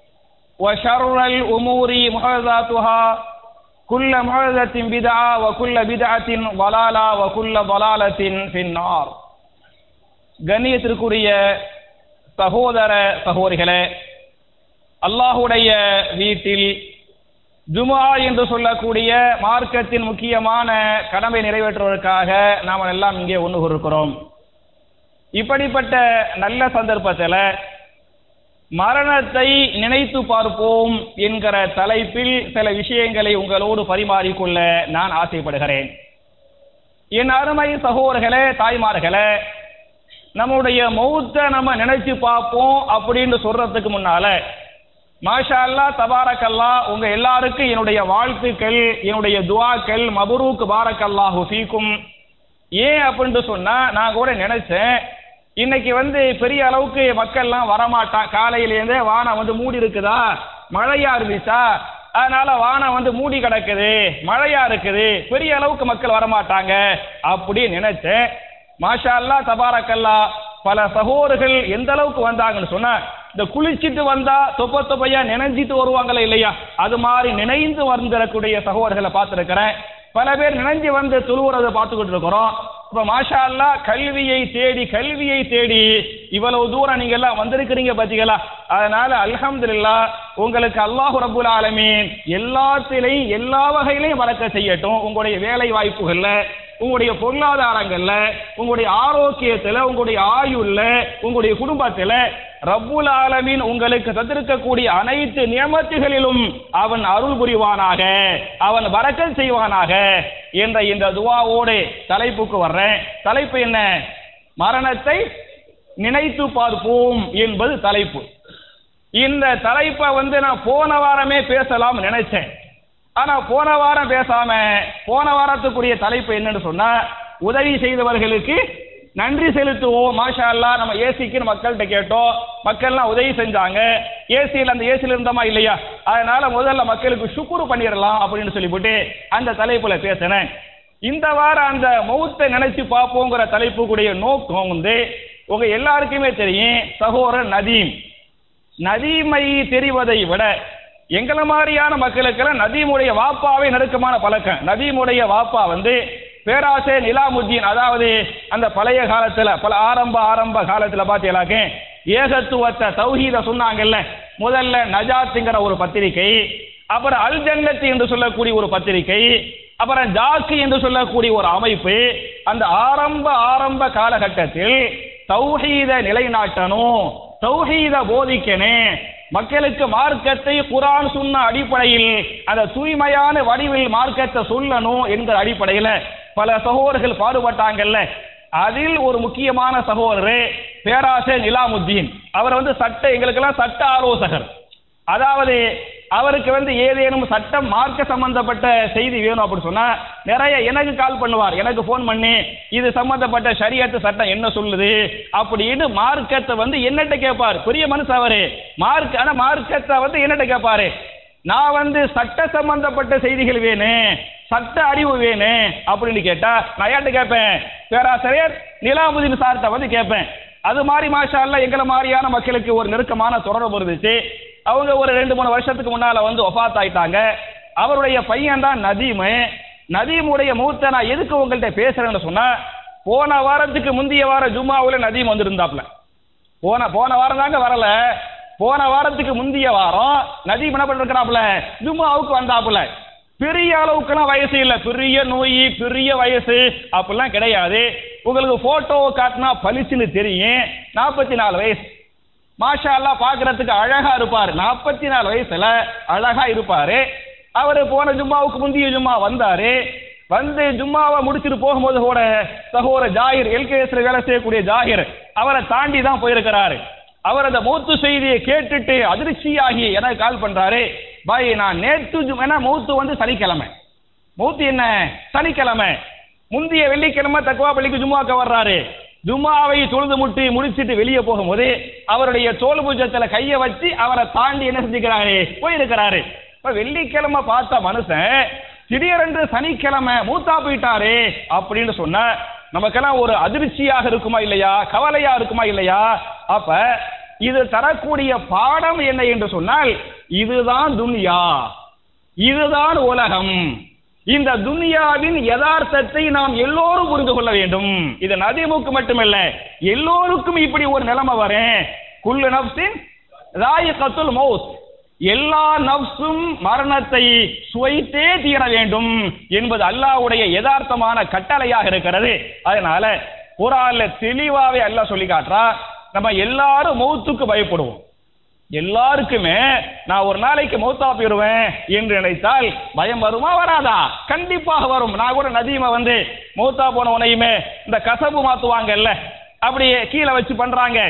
S7: وشر الأمور محدثاتها كل محدثة بدعة وكل بدعة ضلالة وكل ضلالة في النار கண்ணியத்திற்குரிய சகோதர சகோதரிகளே அல்லாஹுடைய வீட்டில் ஜுமா என்று சொல்லக்கூடிய மார்க்கத்தின் முக்கியமான கடமை நிறைவேற்றுவதற்காக நாம் எல்லாம் இங்கே ஒன்று கூறுகிறோம் இப்படிப்பட்ட நல்ல சந்தர்ப்பத்தில் மரணத்தை நினைத்து பார்ப்போம் என்கிற தலைப்பில் சில விஷயங்களை உங்களோடு பரிமாறிக்கொள்ள நான் ஆசைப்படுகிறேன் என் அருமை சகோதரர்களே தாய்மார்களே நம்முடைய மௌத்த நம்ம நினைச்சு பார்ப்போம் அப்படின்னு சொல்றதுக்கு முன்னால மாஷா அல்லா தபாரக்கல்லா உங்க எல்லாருக்கும் என்னுடைய வாழ்த்துக்கள் என்னுடைய துவாக்கள் மபரூக் பாரக்கல்லாஹு ஃபீக்கும் ஏன் அப்படின்ட்டு சொன்னா நான் கூட நினைச்சேன் இன்னைக்கு வந்து பெரிய அளவுக்கு மக்கள்லாம் வரமாட்டான் காலையிலேருந்தே வானம் வந்து மூடி இருக்குதா மழையா இருந்துச்சா அதனால வானம் வந்து மூடி கிடக்குது மழையா இருக்குது பெரிய அளவுக்கு மக்கள் வரமாட்டாங்க அப்படி நினைச்சேன் மாஷா அல்லா தபாரக்கல்லா பல சகோதரர்கள் எந்த அளவுக்கு வந்தாங்கன்னு சொன்னா இந்த குளிச்சிட்டு வந்தா தொப்ப தொப்பையா நினைஞ்சிட்டு வருவாங்களா இல்லையா அது மாதிரி நினைந்து வந்துடக்கூடிய சகோதரர்களை பார்த்துருக்கிறேன் பல பேர் நினைஞ்சு வந்து துழுவுறதை பார்த்துக்கிட்டு இருக்கிறோம் இப்ப மாஷா அல்லா கல்வியை தேடி கல்வியை தேடி இவ்வளவு தூரம் நீங்க எல்லாம் வந்திருக்கிறீங்க பாத்தீங்களா அதனால அல்ஹம்துலில்லா உங்களுக்கு அல்லாஹு ரபுல் ஆலமீன் எல்லாத்திலையும் எல்லா வகையிலையும் வளர்க்க செய்யட்டும் உங்களுடைய வேலை வாய்ப்புகள்ல உங்களுடைய பொருளாதாரங்கள்ல உங்களுடைய ஆரோக்கியத்துல உங்களுடைய ஆயுள்ல உங்களுடைய குடும்பத்துல ரப்புல் ஆலமீன் உங்களுக்கு தந்திருக்கக்கூடிய அனைத்து நியமத்துகளிலும் அவன் அருள் புரிவானாக அவன் வரக்கல் செய்வானாக என்ற இந்த துவாவோடு தலைப்புக்கு வர்றேன் தலைப்பு என்ன மரணத்தை நினைத்து பார்ப்போம் என்பது தலைப்பு இந்த தலைப்பை வந்து நான் போன வாரமே பேசலாம் நினைச்சேன் ஆனா போன வாரம் பேசாம போன வாரத்துக்குரிய தலைப்பு என்னன்னு சொன்னா உதவி செய்தவர்களுக்கு நன்றி செலுத்துவோம் மாஷா அல்லா நம்ம ஏசிக்கு மக்கள்கிட்ட கேட்டோம் மக்கள்லாம் உதவி செஞ்சாங்க ஏசியில் அந்த ஏசியில் இருந்தோமா இல்லையா அதனால முதல்ல மக்களுக்கு சுக்குரு பண்ணிடலாம் அப்படின்னு சொல்லிவிட்டு அந்த தலைப்புல பேசினேன் இந்த வாரம் அந்த மௌத்தை நினைச்சு பார்ப்போங்கிற தலைப்புக்குடைய நோக்கம் வந்து உங்க எல்லாருக்குமே தெரியும் சகோதரர் நதீம் நதீமை தெரிவதை விட எங்கள மாதிரியான மக்களுக்கெல்லாம் நதீமுடைய வாப்பாவே நெருக்கமான பழக்கம் நதீமுடைய வாப்பா வந்து பேராசே நிலாமுத்தீன் அதாவது அந்த பழைய காலத்துல பல ஆரம்ப ஆரம்ப காலத்துல பாத்தீங்களாக்க ஏகத்துவத்தை தௌஹீத சொன்னாங்கல்ல முதல்ல நஜாத்துங்கிற ஒரு பத்திரிகை அப்புறம் அல் ஜன்னத் என்று சொல்லக்கூடிய ஒரு பத்திரிகை அப்புறம் ஜாக்கு என்று சொல்லக்கூடிய ஒரு அமைப்பு அந்த ஆரம்ப ஆரம்ப காலகட்டத்தில் தௌஹீத நிலைநாட்டணும் தௌஹீத போதிக்கணும் மக்களுக்கு மார்க்கத்தை குரான் சொன்ன அடிப்படையில் அந்த தூய்மையான வடிவில் மார்க்கத்தை சொல்லணும் என்கிற அடிப்படையில் பல சகோதரர்கள் பாடுபட்டாங்கல்ல அதில் ஒரு முக்கியமான சகோதரர் பேராசே நிலாமுத்தீன் அவர் வந்து சட்ட எங்களுக்கெல்லாம் சட்ட ஆலோசகர் அதாவது அவருக்கு வந்து ஏதேனும் சட்டம் மார்க்க சம்பந்தப்பட்ட செய்தி வேணும் அப்படின்னு சொன்னா நிறைய எனக்கு கால் பண்ணுவார் எனக்கு ஃபோன் பண்ணி இது சம்பந்தப்பட்ட ஷரியத்து சட்டம் என்ன சொல்லுது அப்படின்னு மார்க்கத்தை வந்து என்னட்ட கேட்பார் பெரிய மனுஷன் அவரு மார்க் ஆனா மார்க்கத்தை வந்து என்னட்ட கேட்பாரு நான் வந்து சட்ட சம்பந்தப்பட்ட செய்திகள் வேணும் சட்ட அறிவு வேணும் அப்படின்னு கேட்டா நான் யார்கிட்ட கேட்பேன் பேராசிரியர் நிலாமுதீன் சார்கிட்ட வந்து கேட்பேன் அது மாதிரி மாஷா அல்லா எங்களை மாதிரியான மக்களுக்கு ஒரு நெருக்கமான தொடர்பு இருந்துச்சு அவங்க ஒரு ரெண்டு மூணு வருஷத்துக்கு முன்னால வந்து ஒஃபாத் ஆயிட்டாங்க அவருடைய பையன் தான் நதீமு நதீமுடைய மூத்த நான் எதுக்கு உங்கள்கிட்ட பேசுறேன்னு சொன்னா போன வாரத்துக்கு முந்தைய வாரம் ஜும்மாவுல நதீம் வந்திருந்தாப்ல போன போன வாரம் தாங்க வரல போன வாரத்துக்கு முந்தைய வாரம் நதீம் என்ன பண்ணிருக்கிறாப்ல ஜும்மாவுக்கு வந்தாப்புல பெரிய அளவுக்குலாம் வயசு இல்ல பெரிய நோய் பெரிய வயசு அப்படிலாம் கிடையாது உங்களுக்கு போட்டோவை காட்டினா பளிச்சுன்னு தெரியும் நாற்பத்தி நாலு வயசு மாஷா அல்லாஹ் பார்க்கறதுக்கு அழகா இருப்பாரு நாற்பத்தி நாலு வயசுல அழகா இருப்பாரு அவரு போன ஜும்மாவுக்கு முந்தைய ஜும்மா வந்தாரு வந்து ஜும்மாவை முடிச்சுட்டு போகும்போது கூட சகோதர ஜாகிர் எல்கேஎஸ்ல வேலை செய்யக்கூடிய ஜாகிர் அவரை தாண்டி தான் போயிருக்கிறாரு அவர் அந்த மூத்து செய்தியை கேட்டுட்டு அதிர்ச்சியாகி எனக்கு கால் பண்றாரு பாய் நான் நேற்று ஜும்- ஏன்னா மூத்து வந்து சனிக்கிழமை மூத்து என்ன சனிக்கிழமை முந்தைய வெள்ளிக்கிழமை தக்குவா பள்ளிக்கு ஜும்மாக்க வர்றாரு ஜும்மாவை தொழுது முட்டி முடிச்சிட்டு வெளியே போகும்போது அவருடைய தோல் பூஜத்துல கைய வச்சு அவரை தாண்டி என்ன செஞ்சுக்கிறாரு போயிருக்கிறாரு இப்ப வெள்ளிக்கிழமை பார்த்த மனுஷன் திடீரென்று சனிக்கிழமை மூத்தா போயிட்டாரு அப்படின்னு சொன்ன நமக்கெல்லாம் ஒரு அதிர்ச்சியாக இருக்குமா இல்லையா கவலையா இருக்குமா இல்லையா அப்ப இது தரக்கூடிய பாடம் என்ன என்று சொன்னால் இதுதான் துன்யா இதுதான் உலகம் இந்த துனியாவின் யதார்த்தத்தை நாம் எல்லோரும் புரிந்து கொள்ள வேண்டும் இது நதிமுக்கு மட்டுமல்ல எல்லோருக்கும் இப்படி ஒரு நிலைமை வரும் குல்லு நப்சின் ராயிகத்துல் மௌத் எல்லா நப்சும் மரணத்தை சுவைத்தே தீர வேண்டும் என்பது அல்லாஹ்வுடைய யதார்த்தமான கட்டளையாக இருக்கிறது அதனால குரான்ல தெளிவாவே அல்லாஹ் சொல்லி காட்டுறா நம்ம எல்லாரும் மௌத்துக்கு பயப்படுவோம் எல்லாருக்குமே நான் ஒரு நாளைக்கு மௌத்தா போயிருவேன் என்று நினைத்தால் பயம் வருமா வராதா கண்டிப்பாக வரும் நான் கூட நதியுமா வந்து மௌத்தா போன உனையுமே இந்த கசபு மாத்துவாங்கல்ல அப்படியே கீழே வச்சு பண்றாங்க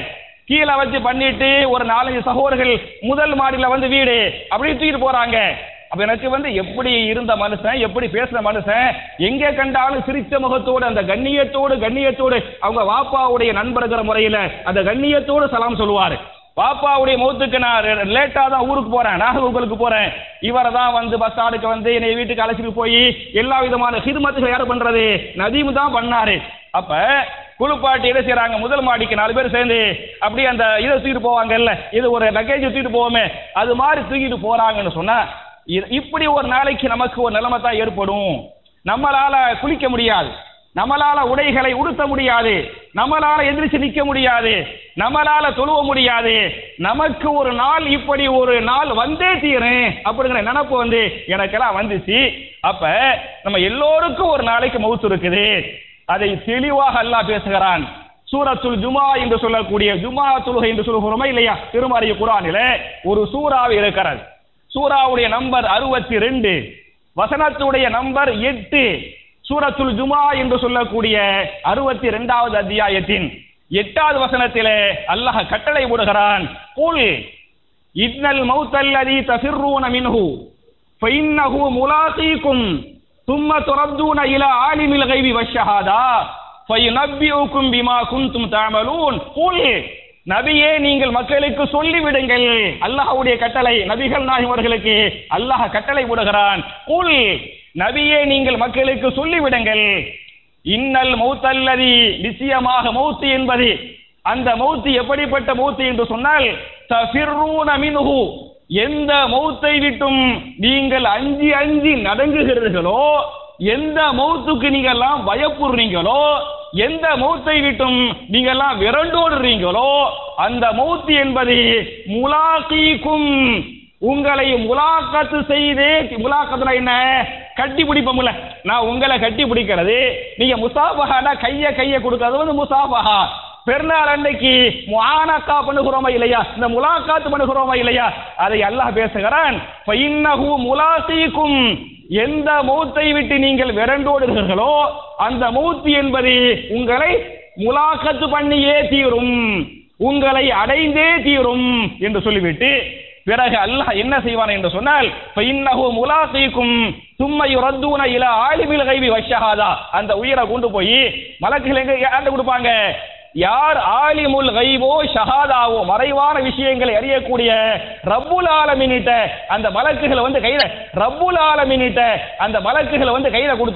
S7: கீழே வச்சு பண்ணிட்டு ஒரு நாலஞ்சு சகோதரர்கள் முதல் மாடியில வந்து வீடு அப்படி தூக்கிட்டு போறாங்க அப்ப எனக்கு வந்து எப்படி இருந்த மனுஷன் எப்படி பேசுன மனுஷன் எங்க கண்டாலும் சிரித்த முகத்தோடு அந்த கண்ணியத்தோடு கண்ணியத்தோடு அவங்க வாப்பாவுடைய நண்பர்கிற முறையில அந்த கண்ணியத்தோடு சலாம் சொல்லுவாரு பாப்பாவுடைய மௌத்துக்கு நான் லேட்டா தான் ஊருக்கு போறேன் நாகர்கோவிலுக்கு போறேன் இவரை தான் வந்து பஸ் ஸ்டாண்டுக்கு வந்து என்னை வீட்டுக்கு அழைச்சிட்டு போய் எல்லா விதமான ஹிதுமத்துகள் யார் பண்றது நதீம் தான் பண்ணாரு அப்ப குளிப்பாட்டி என்ன செய்றாங்க முதல் மாடிக்கு நாலு பேர் சேர்ந்து அப்படியே அந்த இதை தூக்கிட்டு போவாங்கல்ல இது ஒரு லக்கேஜ் தூக்கிட்டு போவோமே அது மாதிரி தூக்கிட்டு போறாங்கன்னு சொன்னா இ- இப்படி ஒரு நாளைக்கு நமக்கு ஒரு நிலைமை தான் ஏற்படும் நம்மளால குளிக்க முடியாது நம்மளால உடைகளை உடுத்த முடியாது நம்மளால எதிர்த்து நிக்க முடியாது நம்மளால தொழுவ முடியாது நமக்கு ஒரு நாள் இப்படி ஒரு நாள் வந்தே தீரும் அப்படிங்கிற நினப்பு வந்து எனக்கெல்லாம் வந்துச்சு அப்ப நம்ம எல்லோருக்கும் ஒரு நாளைக்கு மவுத்து இருக்குது அதை தெளிவாக அல்லாஹ் பேசுகிறான் சூரத்துல் ஜுமா என்று சொல்லக்கூடிய ஜுமா தொழுகை என்று சொல்லுகிறோமா இல்லையா திருமறை குரானில ஒரு சூறாவை இருக்கிறது சூறாவுடைய நம்பர் அறுபத்தி ரெண்டு வசனத்துடைய நம்பர் எட்டு சூரத்துல் ஜுமா என்று சொல்லக்கூடிய அறுபத்தி ரெண்டாவது அத்தியாயத்தின் எட்டாவது வசனத்திலே அல்லாஹ் கட்டளை போடுகிறான் குல் இன்னல் மௌத்தல்லதி தஃபிர்ரூன மின்ஹு ஃபைன்னஹு முலாகீக்கும் ثم تردون إلى عالم الغيب والشهادة فينبئكم بما كنتم تعملون قل நபியே நீங்கள் மக்களுக்கு சொல்லிவிடுங்கள் அல்லாஹ்வுடைய கட்டளை நபிகள் நாயகம் அவர்களுக்கு அல்லாஹ் கட்டளை விடுகிறான் குல் நபியே நீங்கள் மக்களுக்கு சொல்லிவிடுங்கள் இன்னல் மௌத்தல்லதி நிச்சயமாக மௌத்து என்பது அந்த மௌத்து எப்படிப்பட்ட மௌத்து என்று சொன்னால் தஃபிர்ரூன மின்ஹு எந்த மௌத்தை விட்டும் நீங்கள் அஞ்சி அஞ்சி நடுங்குகிறீர்களோ எந்த மௌத்துக்கு நீங்கெல்லாம் பயப்படுறீங்களோ எந்த மௌத்தை விட்டும் நீங்கெல்லாம் விரண்டோடுறீங்களோ அந்த மௌத்து என்பது முலாக்கீக்கும் உங்களை முலாக்கத்து செய்தே முலாக்கத்துல என்ன கட்டி பிடிப்போம்ல நான் உங்களை கட்டி பிடிக்கிறது நீங்க முசாபஹானா கைய கைய கொடுக்கறது வந்து முசாபஹா பெருநாள் அன்னைக்கு முஆனக்கா பண்ணுகிறோமா இல்லையா இந்த முலாக்காத்து பண்ணுகிறோமா இல்லையா அதை அல்லாஹ் பேசுகிறான் ஃபைன்னஹு முலாசீக்கும் எந்த மௌத்தை விட்டு நீங்கள் விரண்டோடுகிறீர்களோ அந்த மௌத்து என்பது உங்களை முலாக்கத்து பண்ணியே தீரும் உங்களை அடைந்தே தீரும் என்று சொல்லிவிட்டு பிறகு அல்லாஹ் என்ன செய்வான் என்று சொன்னால் ஃபைன்னஹு முலாசீக்கும் சும்ம யுரத்தூன இலா ஆலிமில் கைவி வஷஹாதா அந்த உயிரை கொண்டு போய் மலக்குகள் எங்க யார்கிட்ட கொடுப்பாங்க யார் ஆலிமுல் கைவோ ஷஹாதாவோ மறைவான விஷயங்களை அறியக்கூடிய ரப்புல் ஆலமினிட்ட அந்த மலக்குகளை வந்து கையில ரப்புல் ஆலமினிட்ட அந்த மலக்குகளை வந்து கையில கொடுத்து